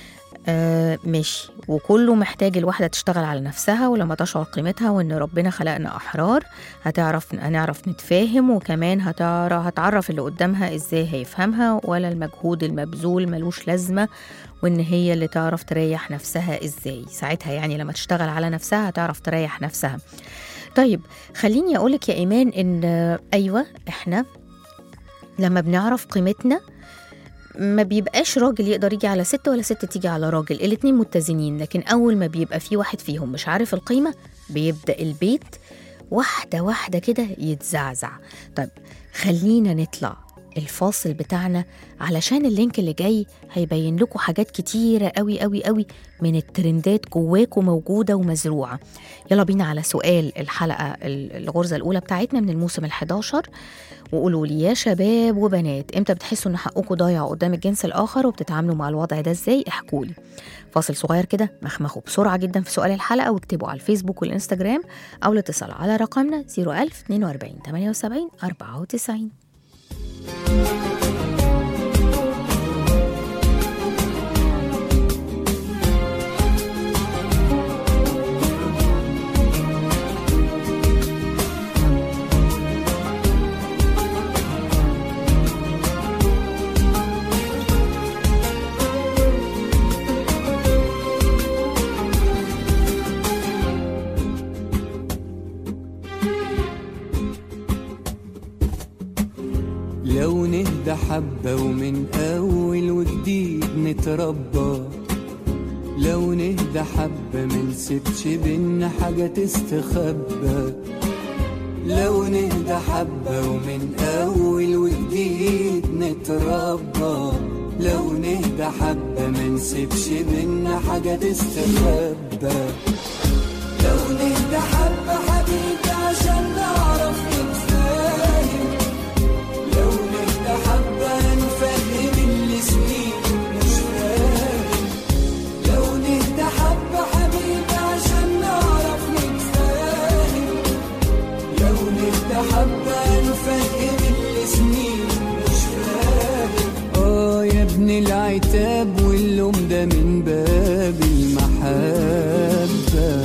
آه ماشي وكله محتاج الواحدة تشتغل على نفسها ولما تشعر قيمتها وإن ربنا خلقنا أحرار هتعرف هنعرف نتفاهم وكمان هتعرف هتعرف اللي قدامها إزاي هيفهمها ولا المجهود المبذول ملوش لازمة وإن هي اللي تعرف تريح نفسها إزاي ساعتها يعني لما تشتغل على نفسها هتعرف تريح نفسها طيب خليني أقولك يا إيمان إن أيوة إحنا لما بنعرف قيمتنا ما بيبقاش راجل يقدر يجي على ست ولا ست تيجي على راجل الاتنين متزنين لكن أول ما بيبقى في واحد فيهم مش عارف القيمة بيبدأ البيت واحدة واحدة كده يتزعزع طيب خلينا نطلع الفاصل بتاعنا علشان اللينك اللي جاي هيبين لكم حاجات كتيرة قوي قوي قوي من الترندات جواكم موجودة ومزروعة يلا بينا على سؤال الحلقة الغرزة الأولى بتاعتنا من الموسم الحداشر وقولوا لي يا شباب وبنات امتى بتحسوا ان حقكم ضايع قدام الجنس الاخر وبتتعاملوا مع الوضع ده ازاي احكوا لي فاصل صغير كده مخمخوا بسرعه جدا في سؤال الحلقه واكتبوا على الفيسبوك والانستجرام او الاتصال على رقمنا 01000 42 78 94 لو نهدى حبة ومن أول وجديد نتربى لو نهدى حبة منسيبش بينا حاجة تستخبى لو نهدى حبة ومن أول وجديد نتربى لو نهدى حبة منسيبش بينا حاجة تستخبى لو نهدى حبة حبيبي عشان نعرف نتفاهم لو نهدى حبة نفهم اللي سنين مش فاهم لو نهدى حبة حبيبي عشان نعرف نتفاهم لو نهدى حبة نفهم اللي سنين ابن العتاب واللوم ده من باب المحبة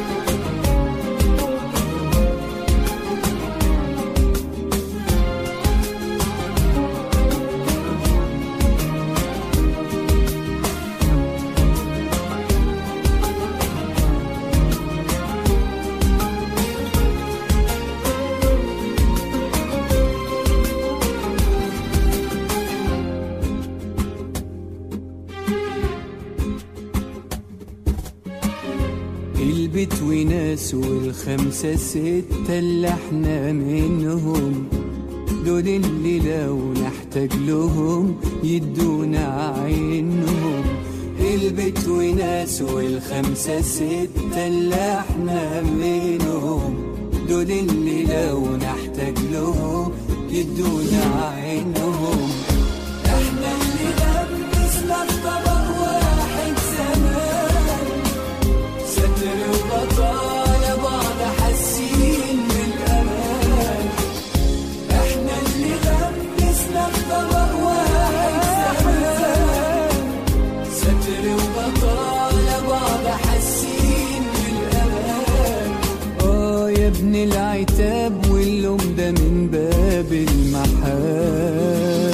البيت وناس والخمسة ستة اللي احنا منهم دول اللي لو نحتاج لهم يدونا عينهم البيت وناس والخمسة ستة اللي احنا منهم دول اللي لو نحتاج لهم يدونا عينهم احنا اللي لبسنا في طبق واحد زمان ستر وبطالة بعض حاسين بالأمان احنا اللي غمسنا في طبق واحد زمان ستر وبطالة بعض حاسين بالأمان اه يا ابن العتاب واللوم ده من باب المحبة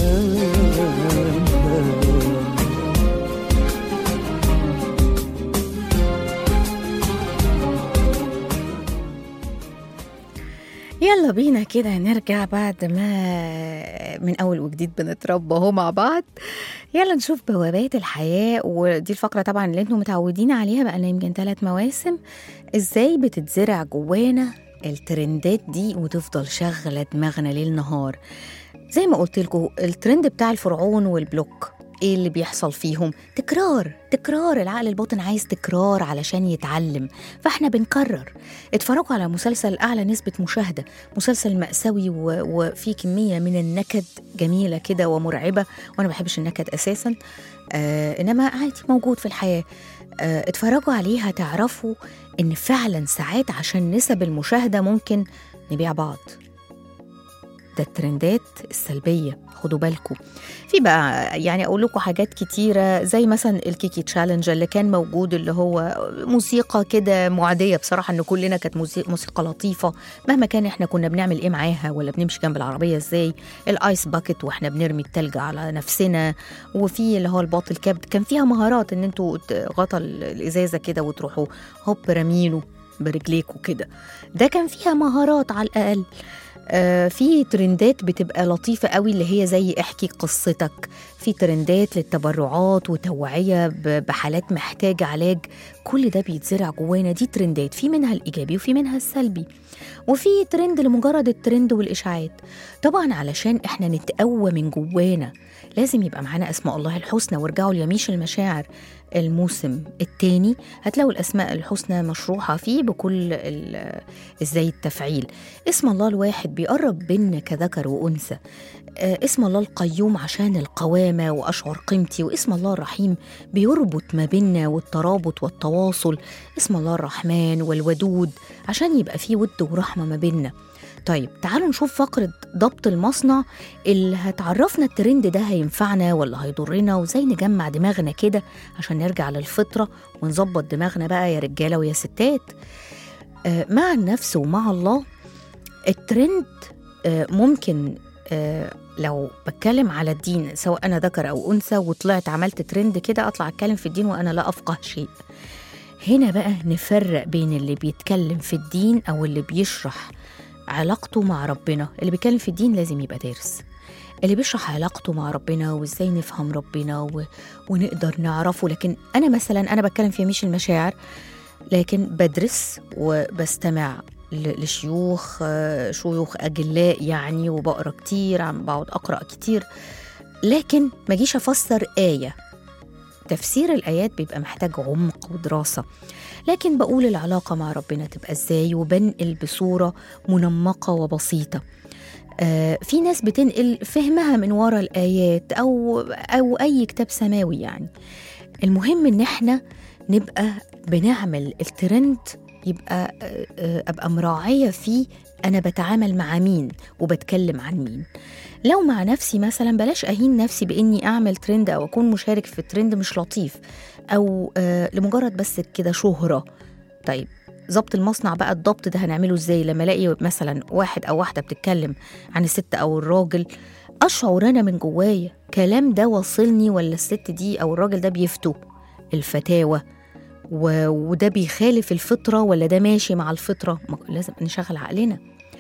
يلا بينا كده نرجع بعد ما من اول وجديد بنتربى اهو مع بعض يلا نشوف بوابات الحياه ودي الفقره طبعا اللي انتم متعودين عليها بقى لنا يمكن ثلاث مواسم ازاي بتتزرع جوانا الترندات دي وتفضل شغله دماغنا ليل نهار زي ما قلت لكم الترند بتاع الفرعون والبلوك ايه اللي بيحصل فيهم تكرار تكرار العقل الباطن عايز تكرار علشان يتعلم فاحنا بنكرر اتفرجوا على مسلسل اعلى نسبه مشاهده مسلسل مأساوي و- وفيه كميه من النكد جميله كده ومرعبه وانا ما بحبش النكد اساسا آه انما عادي موجود في الحياه آه اتفرجوا عليه هتعرفوا ان فعلا ساعات عشان نسب المشاهده ممكن نبيع بعض ده الترندات السلبيه خدوا بالكم في بقى يعني اقول لكم حاجات كتيره زي مثلا الكيكي تشالنج اللي كان موجود اللي هو موسيقى كده معديه بصراحه ان كلنا كانت موسي- موسيقى لطيفه مهما كان احنا كنا بنعمل ايه معاها ولا بنمشي جنب العربيه ازاي الايس باكت واحنا بنرمي التلج على نفسنا وفي اللي هو الباطل كبد كان فيها مهارات ان انتوا ت- غطا ال- الازازه كده وتروحوا هوب رامينه برجليكوا كده ده كان فيها مهارات على الاقل آه، في ترندات بتبقى لطيفة قوي اللي هي زي احكي قصتك في ترندات للتبرعات وتوعية ب- بحالات محتاجة علاج كل ده بيتزرع جوانا دي ترندات في منها الإيجابي وفي منها السلبي وفي ترند لمجرد الترند والإشاعات طبعا علشان احنا نتقوى من جوانا لازم يبقى معانا أسماء الله الحسنى وارجعوا ليميش المشاعر الموسم الثاني هتلاقوا الأسماء الحسنى مشروحة فيه بكل ال- ازاي التفعيل اسم الله الواحد بيقرب بينا كذكر وأنثى آه، اسم الله القيوم عشان القوامة وأشعر قيمتي واسم الله الرحيم بيربط ما بيننا والترابط والتواصل اسم الله الرحمن والودود عشان يبقى فيه ود ورحمة ما بيننا طيب تعالوا نشوف فقرة ضبط المصنع اللي هتعرفنا الترند ده هينفعنا ولا هيضرنا وازاي نجمع دماغنا كده عشان نرجع للفطرة ونظبط دماغنا بقى يا رجالة ويا ستات آه، مع النفس ومع الله الترند آه، ممكن آه، لو بتكلم على الدين سواء انا ذكر او انثى وطلعت عملت ترند كده اطلع اتكلم في الدين وانا لا افقه شيء هنا بقى نفرق بين اللي بيتكلم في الدين او اللي بيشرح علاقته مع ربنا اللي بيتكلم في الدين لازم يبقى دارس اللي بيشرح علاقته مع ربنا وازاي نفهم ربنا و... ونقدر نعرفه لكن انا مثلا انا بتكلم في مش المشاعر لكن بدرس وبستمع ل- لشيوخ آه، شيوخ اجلاء يعني وبقرا كتير عم بقعد اقرا كتير لكن ما اجيش افسر ايه تفسير الايات بيبقى محتاج عمق ودراسه لكن بقول العلاقه مع ربنا تبقى ازاي وبنقل بصوره منمقه وبسيطه آه، في ناس بتنقل فهمها من ورا الآيات أو أو أي كتاب سماوي يعني المهم إن إحنا نبقى بنعمل الترند يبقى آه، آه، أبقى مراعية فيه أنا بتعامل مع مين وبتكلم عن مين لو مع نفسي مثلا بلاش اهين نفسي باني اعمل ترند او اكون مشارك في ترند مش لطيف او آه لمجرد بس كده شهره طيب ضبط المصنع بقى الضبط ده هنعمله ازاي لما الاقي مثلا واحد او واحده بتتكلم عن الست او الراجل اشعر انا من جوايا كلام ده واصلني ولا الست دي او الراجل ده بيفتوا الفتاوى و... وده بيخالف الفطره ولا ده ماشي مع الفطره ما لازم نشغل عقلنا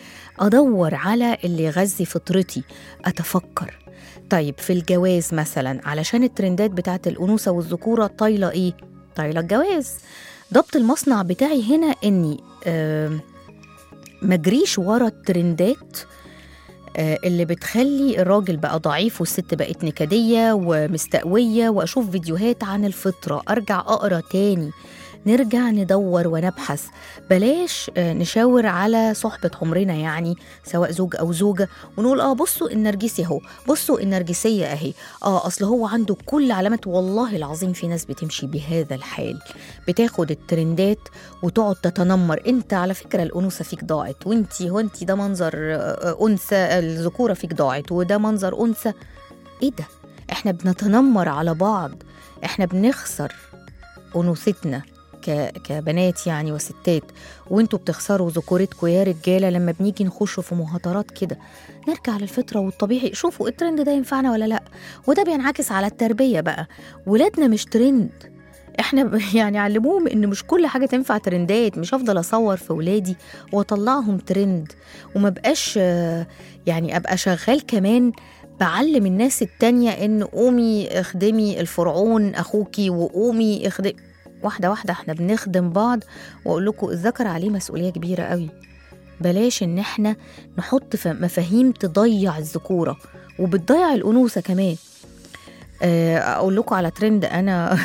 ادور على اللي يغذي فطرتي اتفكر طيب في الجواز مثلا علشان الترندات بتاعت الانوثه والذكوره طايله ايه طايله الجواز ضبط المصنع بتاعي هنا اني آه مجريش ورا الترندات آه، اللي بتخلي الراجل بقى ضعيف والست بقت نكدية ومستقوية وأشوف فيديوهات عن الفطرة أرجع أقرأ تاني نرجع ندور ونبحث بلاش آه، نشاور على صحبة عمرنا يعني سواء زوج أو زوجة ونقول اه بصوا النرجسي اهو بصوا النرجسية اهي اه أصل هو عنده كل علامات والله العظيم في ناس بتمشي بهذا الحال بتاخد الترندات وتقعد تتنمر انت على فكرة الأنوثة فيك ضاعت وانت هو انت ده منظر آه، أنثى الذكورة فيك ضاعت وده منظر أنثى ايه ده احنا بنتنمر على بعض احنا بنخسر أنوثتنا ك... كبنات يعني وستات وانتوا بتخسروا ذكورتكم يا رجاله لما بنيجي نخش في مهاترات كده نرجع للفطره والطبيعي شوفوا الترند ده ينفعنا ولا لا وده بينعكس على التربيه بقى ولادنا مش ترند احنا ب- يعني علموهم ان مش كل حاجه تنفع ترندات مش هفضل اصور في ولادي واطلعهم ترند وما بقاش آه، يعني ابقى شغال كمان بعلم الناس التانية ان قومي اخدمي الفرعون اخوكي وقومي اخدمي واحدة واحدة احنا بنخدم بعض واقول لكم الذكر عليه مسؤولية كبيرة قوي بلاش ان احنا نحط ف- مفاهيم تضيع الذكورة وبتضيع الأنوثة كمان آه، اقول لكم على ترند انا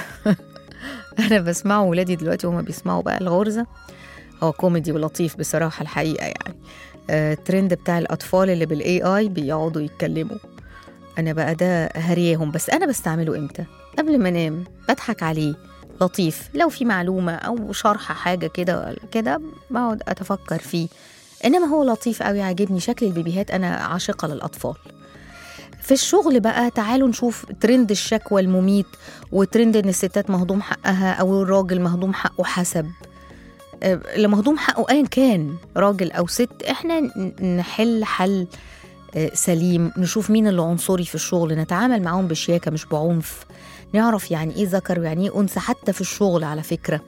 انا بسمعه ولادي دلوقتي وهما بيسمعوا بقى الغرزة هو كوميدي ولطيف بصراحة الحقيقة يعني آه، الترند بتاع الأطفال اللي بالاي اي بيقعدوا يتكلموا أنا بقى ده هرياهم بس أنا بستعمله إمتى؟ قبل ما أنام بضحك عليه لطيف لو في معلومة أو شرح حاجة كده ولا كده بقعد أتفكر فيه إنما هو لطيف أوي عاجبني شكل البيبيهات أنا عاشقة للأطفال في الشغل بقى تعالوا نشوف ترند الشكوى المميت وترند ان الستات مهضوم حقها او الراجل مهضوم حقه حسب آه، اللي مهضوم حقه ايا كان راجل او ست احنا ن- نحل حل آه، سليم نشوف مين اللي عنصري في الشغل نتعامل معاهم بشياكه مش بعنف نعرف يعني ايه ذكر ويعني ايه انثى حتى في الشغل على فكره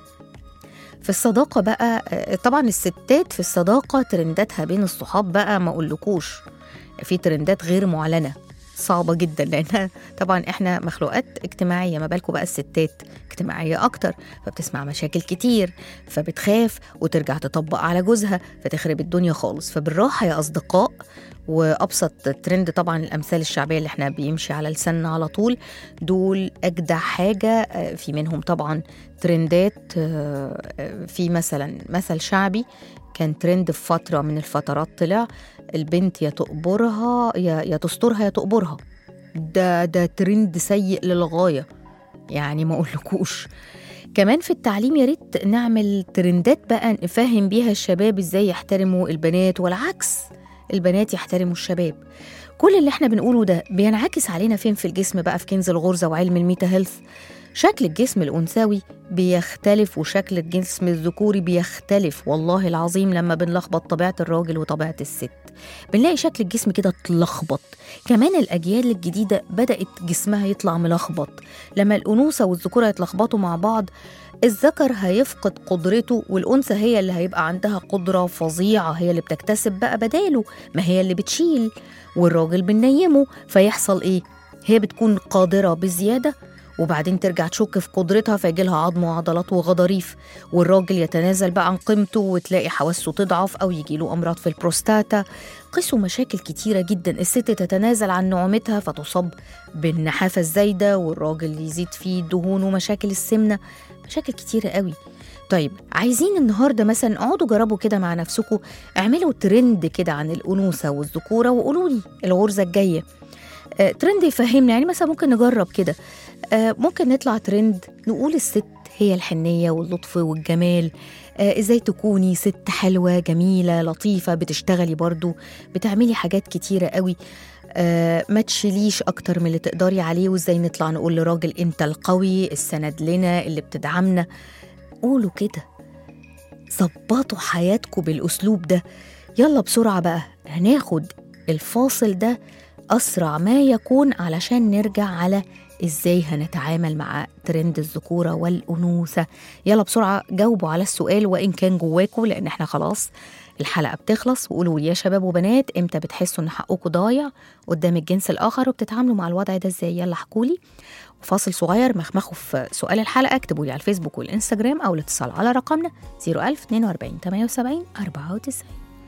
في الصداقة بقى آه، طبعا الستات في الصداقة ترنداتها بين الصحاب بقى ما اقولكوش في ترندات غير معلنة صعبة جدا لأنها طبعا احنا مخلوقات اجتماعية ما بالكم بقى الستات اجتماعية أكتر فبتسمع مشاكل كتير فبتخاف وترجع تطبق على جوزها فتخرب الدنيا خالص فبالراحة يا أصدقاء وأبسط ترند طبعا الأمثال الشعبية اللي احنا بيمشي على لساننا على طول دول أجدع حاجة آه، في منهم طبعا ترندات آه، آه، في مثلا مثل شعبي كان ترند في فترة من الفترات طلع البنت يا تقبرها يا يا تسترها يا تقبرها ده ده ترند سيء للغاية يعني ما اقولكوش كمان في التعليم يا ريت نعمل ترندات بقى نفهم بيها الشباب ازاي يحترموا البنات والعكس البنات يحترموا الشباب كل اللي احنا بنقوله ده بينعكس علينا فين في الجسم بقى في كنز الغرزة وعلم الميتا هيلث شكل الجسم الأنثوي بيختلف وشكل الجسم الذكوري بيختلف والله العظيم لما بنلخبط طبيعة الراجل وطبيعة الست بنلاقي شكل الجسم كده اتلخبط كمان الأجيال الجديدة بدأت جسمها يطلع ملخبط لما الأنوثة والذكورة يتلخبطوا مع بعض الذكر هيفقد قدرته والأنثى هي اللي هيبقى عندها قدرة فظيعة هي اللي بتكتسب بقى بداله ما هي اللي بتشيل والراجل بنيمه فيحصل إيه؟ هي بتكون قادرة بزيادة وبعدين ترجع تشك في قدرتها فيجي لها عظم وعضلات وغضاريف والراجل يتنازل بقى عن قيمته وتلاقي حواسه تضعف او يجي له امراض في البروستاتا قسوا مشاكل كتيره جدا الست تتنازل عن نعومتها فتصاب بالنحافه الزايده والراجل يزيد فيه الدهون ومشاكل السمنه مشاكل كتيره قوي طيب عايزين النهارده مثلا اقعدوا جربوا كده مع نفسكم اعملوا ترند كده عن الانوثه والذكوره وقولوا لي الغرزه الجايه آه، ترند يفهمنا يعني مثلا ممكن نجرب كده آه، ممكن نطلع ترند نقول الست هي الحنية واللطف والجمال آه، ازاي تكوني ست حلوة جميلة لطيفة بتشتغلي برضو بتعملي حاجات كتيرة قوي آه ما تشيليش اكتر من اللي تقدري عليه وازاي نطلع نقول لراجل انت القوي السند لنا اللي بتدعمنا قولوا كده ظبطوا حياتكم بالاسلوب ده يلا بسرعه بقى هناخد الفاصل ده اسرع ما يكون علشان نرجع على ازاي هنتعامل مع ترند الذكوره والانوثه يلا بسرعه جاوبوا على السؤال وان كان جواكم لان احنا خلاص الحلقه بتخلص وقولوا لي يا شباب وبنات امتى بتحسوا ان حقكم ضايع قدام الجنس الاخر وبتتعاملوا مع الوضع ده ازاي يلا احكولي فاصل صغير مخمخوا في سؤال الحلقه اكتبوا لي على الفيسبوك والانستجرام او الاتصال على رقمنا 01000 42 78 94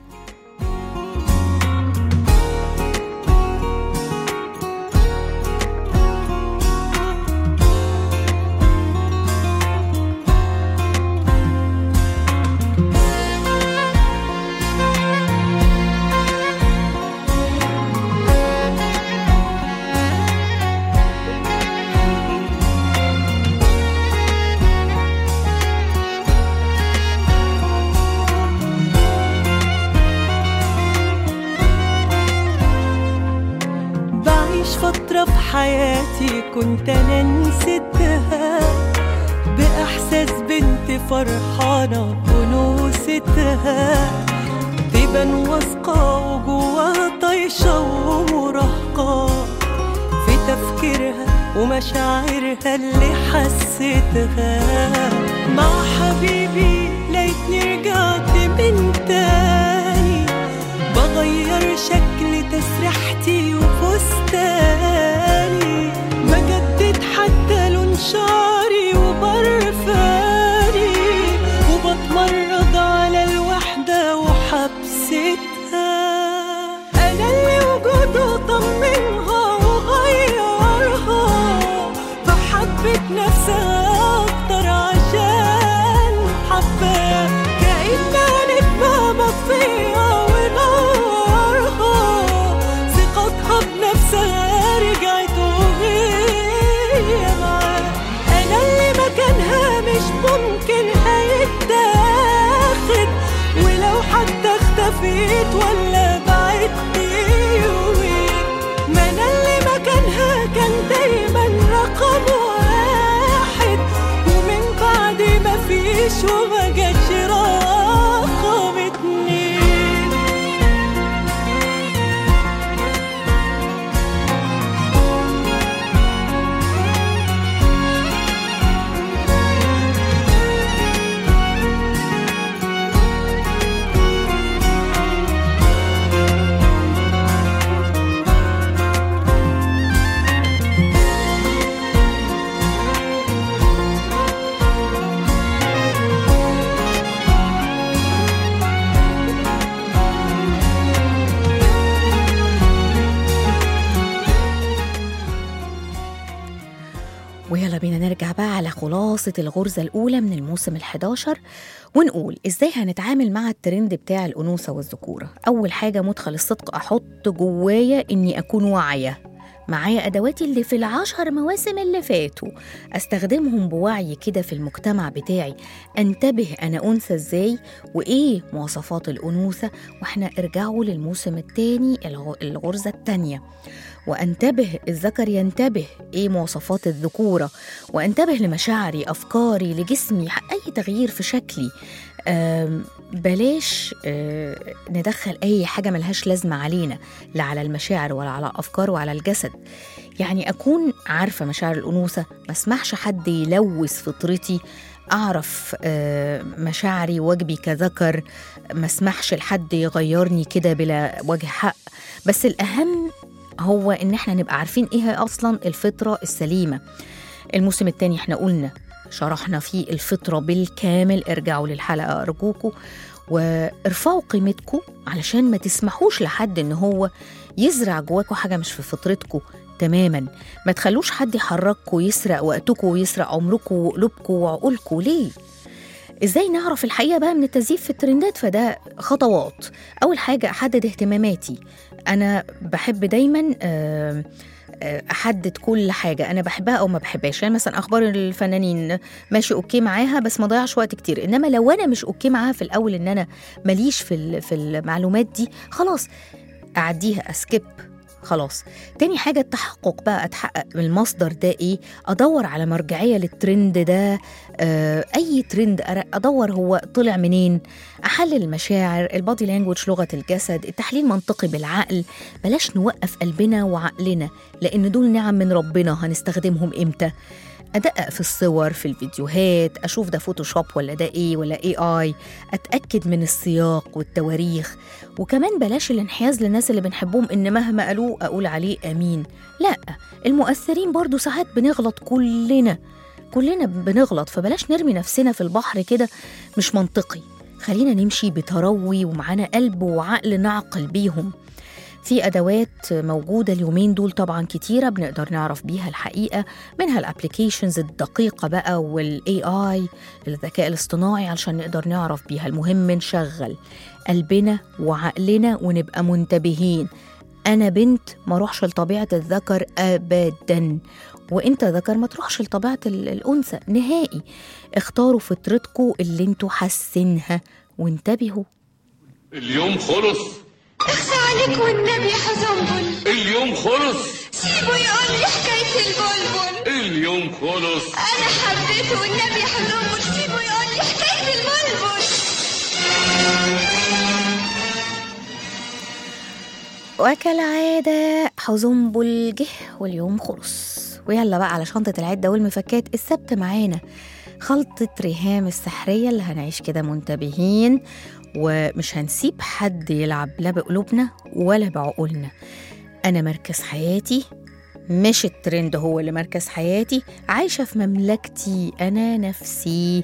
بعيش فترة في حياتي كنت أنا نسيتها بإحساس بنت فرحانة بنوستها تبان واثقة وجواها طايشة ومراهقة في تفكيرها ومشاعرها اللي حسيتها مع حبيبي ليتني رجعت من تاني بغير شكل تسريحتي وفستاني بجدد حتى لون شعري وبرفاني وبتمرد على الوحدة وحبستها أنا اللي وجوده طمنها وغيرها فحبت نفسها أكتر عشان حباه كأنها نجمة مطفية ونارها ثقتها بنفسها رجعت وهي معاه أنا اللي مكانها مش ممكن هيتاخد ولو حتى اختفيت ولا بعدت يومين ما أنا اللي مكانها كان دايما رقم واحد ومن بعد ما فيش وما جاتش رقم اتنين ويلا بينا نرجع بقى على خلاصة الغرزة الأولى من الموسم ال11 ونقول إزاي هنتعامل مع الترند بتاع الأنوثة والذكورة أول حاجة مدخل الصدق أحط جوايا إني أكون واعية معايا أدواتي اللي في العشر مواسم اللي فاتوا أستخدمهم بوعي كده في المجتمع بتاعي أنتبه أنا أنثى إزاي وإيه مواصفات الأنوثة وإحنا ارجعوا للموسم التاني الغ- الغرزة التانية وانتبه الذكر ينتبه ايه مواصفات الذكوره وانتبه لمشاعري افكاري لجسمي اي تغيير في شكلي آم، بلاش آه، ندخل اي حاجه ملهاش لازمه علينا لا على المشاعر ولا على الافكار وعلى الجسد يعني اكون عارفه مشاعر الانوثه ما اسمحش حد يلوث فطرتي اعرف آه، مشاعري واجبي كذكر ما اسمحش لحد يغيرني كده بلا وجه حق بس الاهم هو ان احنا نبقى عارفين ايه هي اصلا الفطره السليمه الموسم الثاني احنا قلنا شرحنا فيه الفطره بالكامل ارجعوا للحلقه ارجوكم وارفعوا قيمتكم علشان ما تسمحوش لحد ان هو يزرع جواكوا حاجه مش في فطرتكم تماما ما تخلوش حد يحرككم يسرق وقتكم ويسرق عمركم وقلوبكم وعقولكم ليه ازاي نعرف الحقيقه بقى من التزييف في الترندات فده خطوات اول حاجه احدد اهتماماتي انا بحب دايما آه، آه، احدد كل حاجه انا بحبها او ما بحبهاش يعني مثلا اخبار الفنانين ماشي اوكي معاها بس ما ضيعش وقت كتير انما لو انا مش اوكي معاها في الاول ان انا ماليش في ال- في المعلومات دي خلاص اعديها اسكيب خلاص تاني حاجة التحقق بقى أتحقق من المصدر ده إيه أدور على مرجعية للترند ده آه أي ترند أر- أدور هو طلع منين أحلل المشاعر البادي لانجوج لغة الجسد التحليل منطقي بالعقل بلاش نوقف قلبنا وعقلنا لأن دول نعم من ربنا هنستخدمهم إمتى أدقق في الصور في الفيديوهات أشوف ده فوتوشوب ولا ده إيه ولا إي آي أتأكد من السياق والتواريخ وكمان بلاش الانحياز للناس اللي بنحبهم إن مهما قالوه أقول عليه أمين لا المؤثرين برضو ساعات بنغلط كلنا كلنا بنغلط فبلاش نرمي نفسنا في البحر كده مش منطقي خلينا نمشي بتروي ومعانا قلب وعقل نعقل بيهم في ادوات موجوده اليومين دول طبعا كتيره بنقدر نعرف بيها الحقيقه منها الابلكيشنز الدقيقه بقى والاي اي الذكاء الاصطناعي علشان نقدر نعرف بيها المهم نشغل قلبنا وعقلنا ونبقى منتبهين انا بنت ما اروحش لطبيعه الذكر ابدا وانت ذكر ما تروحش لطبيعه ال- الانثى نهائي اختاروا فطرتكم اللي انتوا حاسينها وانتبهوا اليوم خلص اخفى عليك والنبي يا حزنبل اليوم خلص سيبه يقول لي حكاية البلبل اليوم خلص أنا حبيته والنبي يا حزنبل سيبه يقول لي حكاية البلبل وكالعادة حزنبل جه واليوم خلص ويلا بقى على شنطة العدة والمفكات السبت معانا خلطة ريهام السحرية اللي هنعيش كده منتبهين ومش هنسيب حد يلعب لا بقلوبنا ولا بعقولنا أنا مركز حياتي مش الترند هو اللي مركز حياتي عايشة في مملكتي أنا نفسي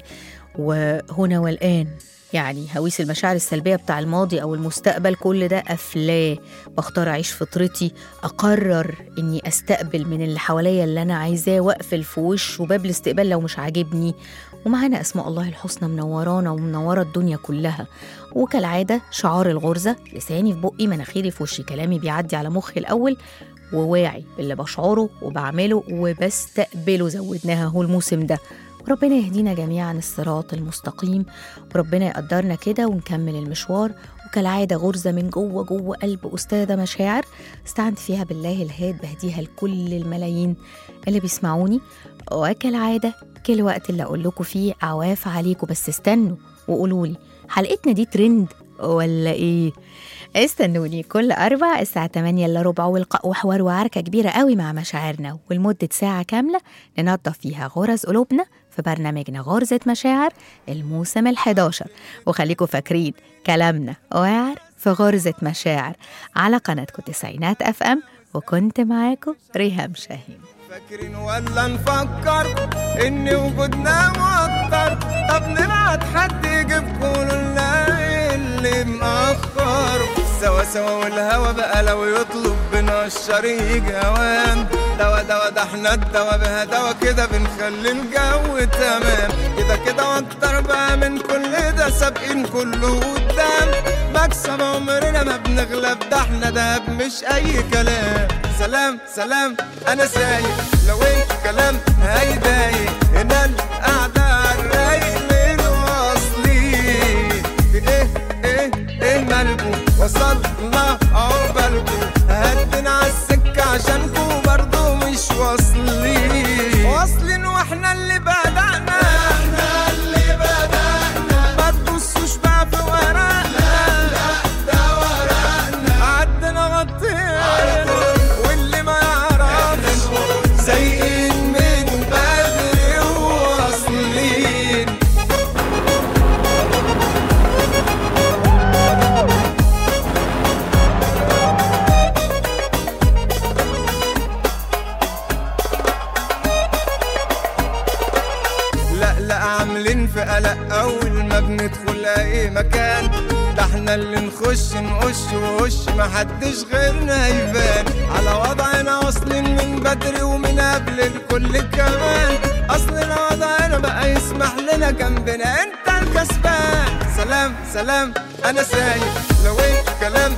وهنا والآن يعني هويس المشاعر السلبية بتاع الماضي أو المستقبل كل ده أفلاه بختار أعيش فطرتي أقرر إني أستقبل من اللي حواليا اللي أنا عايزاه وأقفل في وشه باب الاستقبال لو مش عاجبني ومعانا أسماء الله الحسنى منورانا ومنورة الدنيا كلها وكالعادة شعار الغرزة لساني في بقي مناخيري في وشي كلامي بيعدي على مخي الأول وواعي باللي بشعره وبعمله وبستقبله زودناها هو الموسم ده وربنا يهدينا جميعا الصراط المستقيم وربنا يقدرنا كده ونكمل المشوار وكالعادة غرزة من جوه جوه قلب أستاذة مشاعر استعنت فيها بالله الهاد بهديها لكل الملايين اللي بيسمعوني وكالعادة كل وقت اللي أقول لكم فيه عواف عليكم بس استنوا وقولوا لي حلقتنا دي ترند ولا إيه؟ استنوني كل أربع الساعة 8 إلا ربع ولقاء وحوار وعركة كبيرة قوي مع مشاعرنا ولمدة ساعة كاملة ننظف فيها غرز قلوبنا في برنامجنا غرزة مشاعر الموسم ال11 وخليكم فاكرين كلامنا واعر في غرزة مشاعر على قناتكم تسعينات اف ام وكنت معاكم ريهام شاهين فاكرين ولا نفكر ان وجودنا موتر طب نبعت حد يجيب لنا اللي مأخر سوا سوا والهوا بقى لو يطلب بنا الشريك هوام دوا دوا ده احنا الدوا بها دوا كده بنخلي الجو تمام كده كده واكتر بقى من كل ده سابقين كله قدام مكسب عمرنا ما بنغلب ده احنا دهب مش اي كلام سلام سلام انا سايق لو الكلام هيضايق هنا القعده على الرايق من واصلين في ايه ايه ايه مالكم وصلنا عقبالكم هدنا على السكه عشانكم برضو مش واصلين واصلين واحنا اللي بدأنا احنا اللي بدأنا ما تبصوش بقى في ورقنا لا ده ورقنا عدنا غطينا واللي ما يعرفش سايقين من بدري وواصلين لا لا عاملين في قلق اول ما بندخل اي مكان ده احنا اللي نخش نقش ووش محدش غيرنا يبان على وضعنا واصلين من بدري ومن قبل الكل كمان اصلنا وضعنا بقى يسمح لنا جنبنا انت الكسبان سلام سلام انا سايق لو الكلام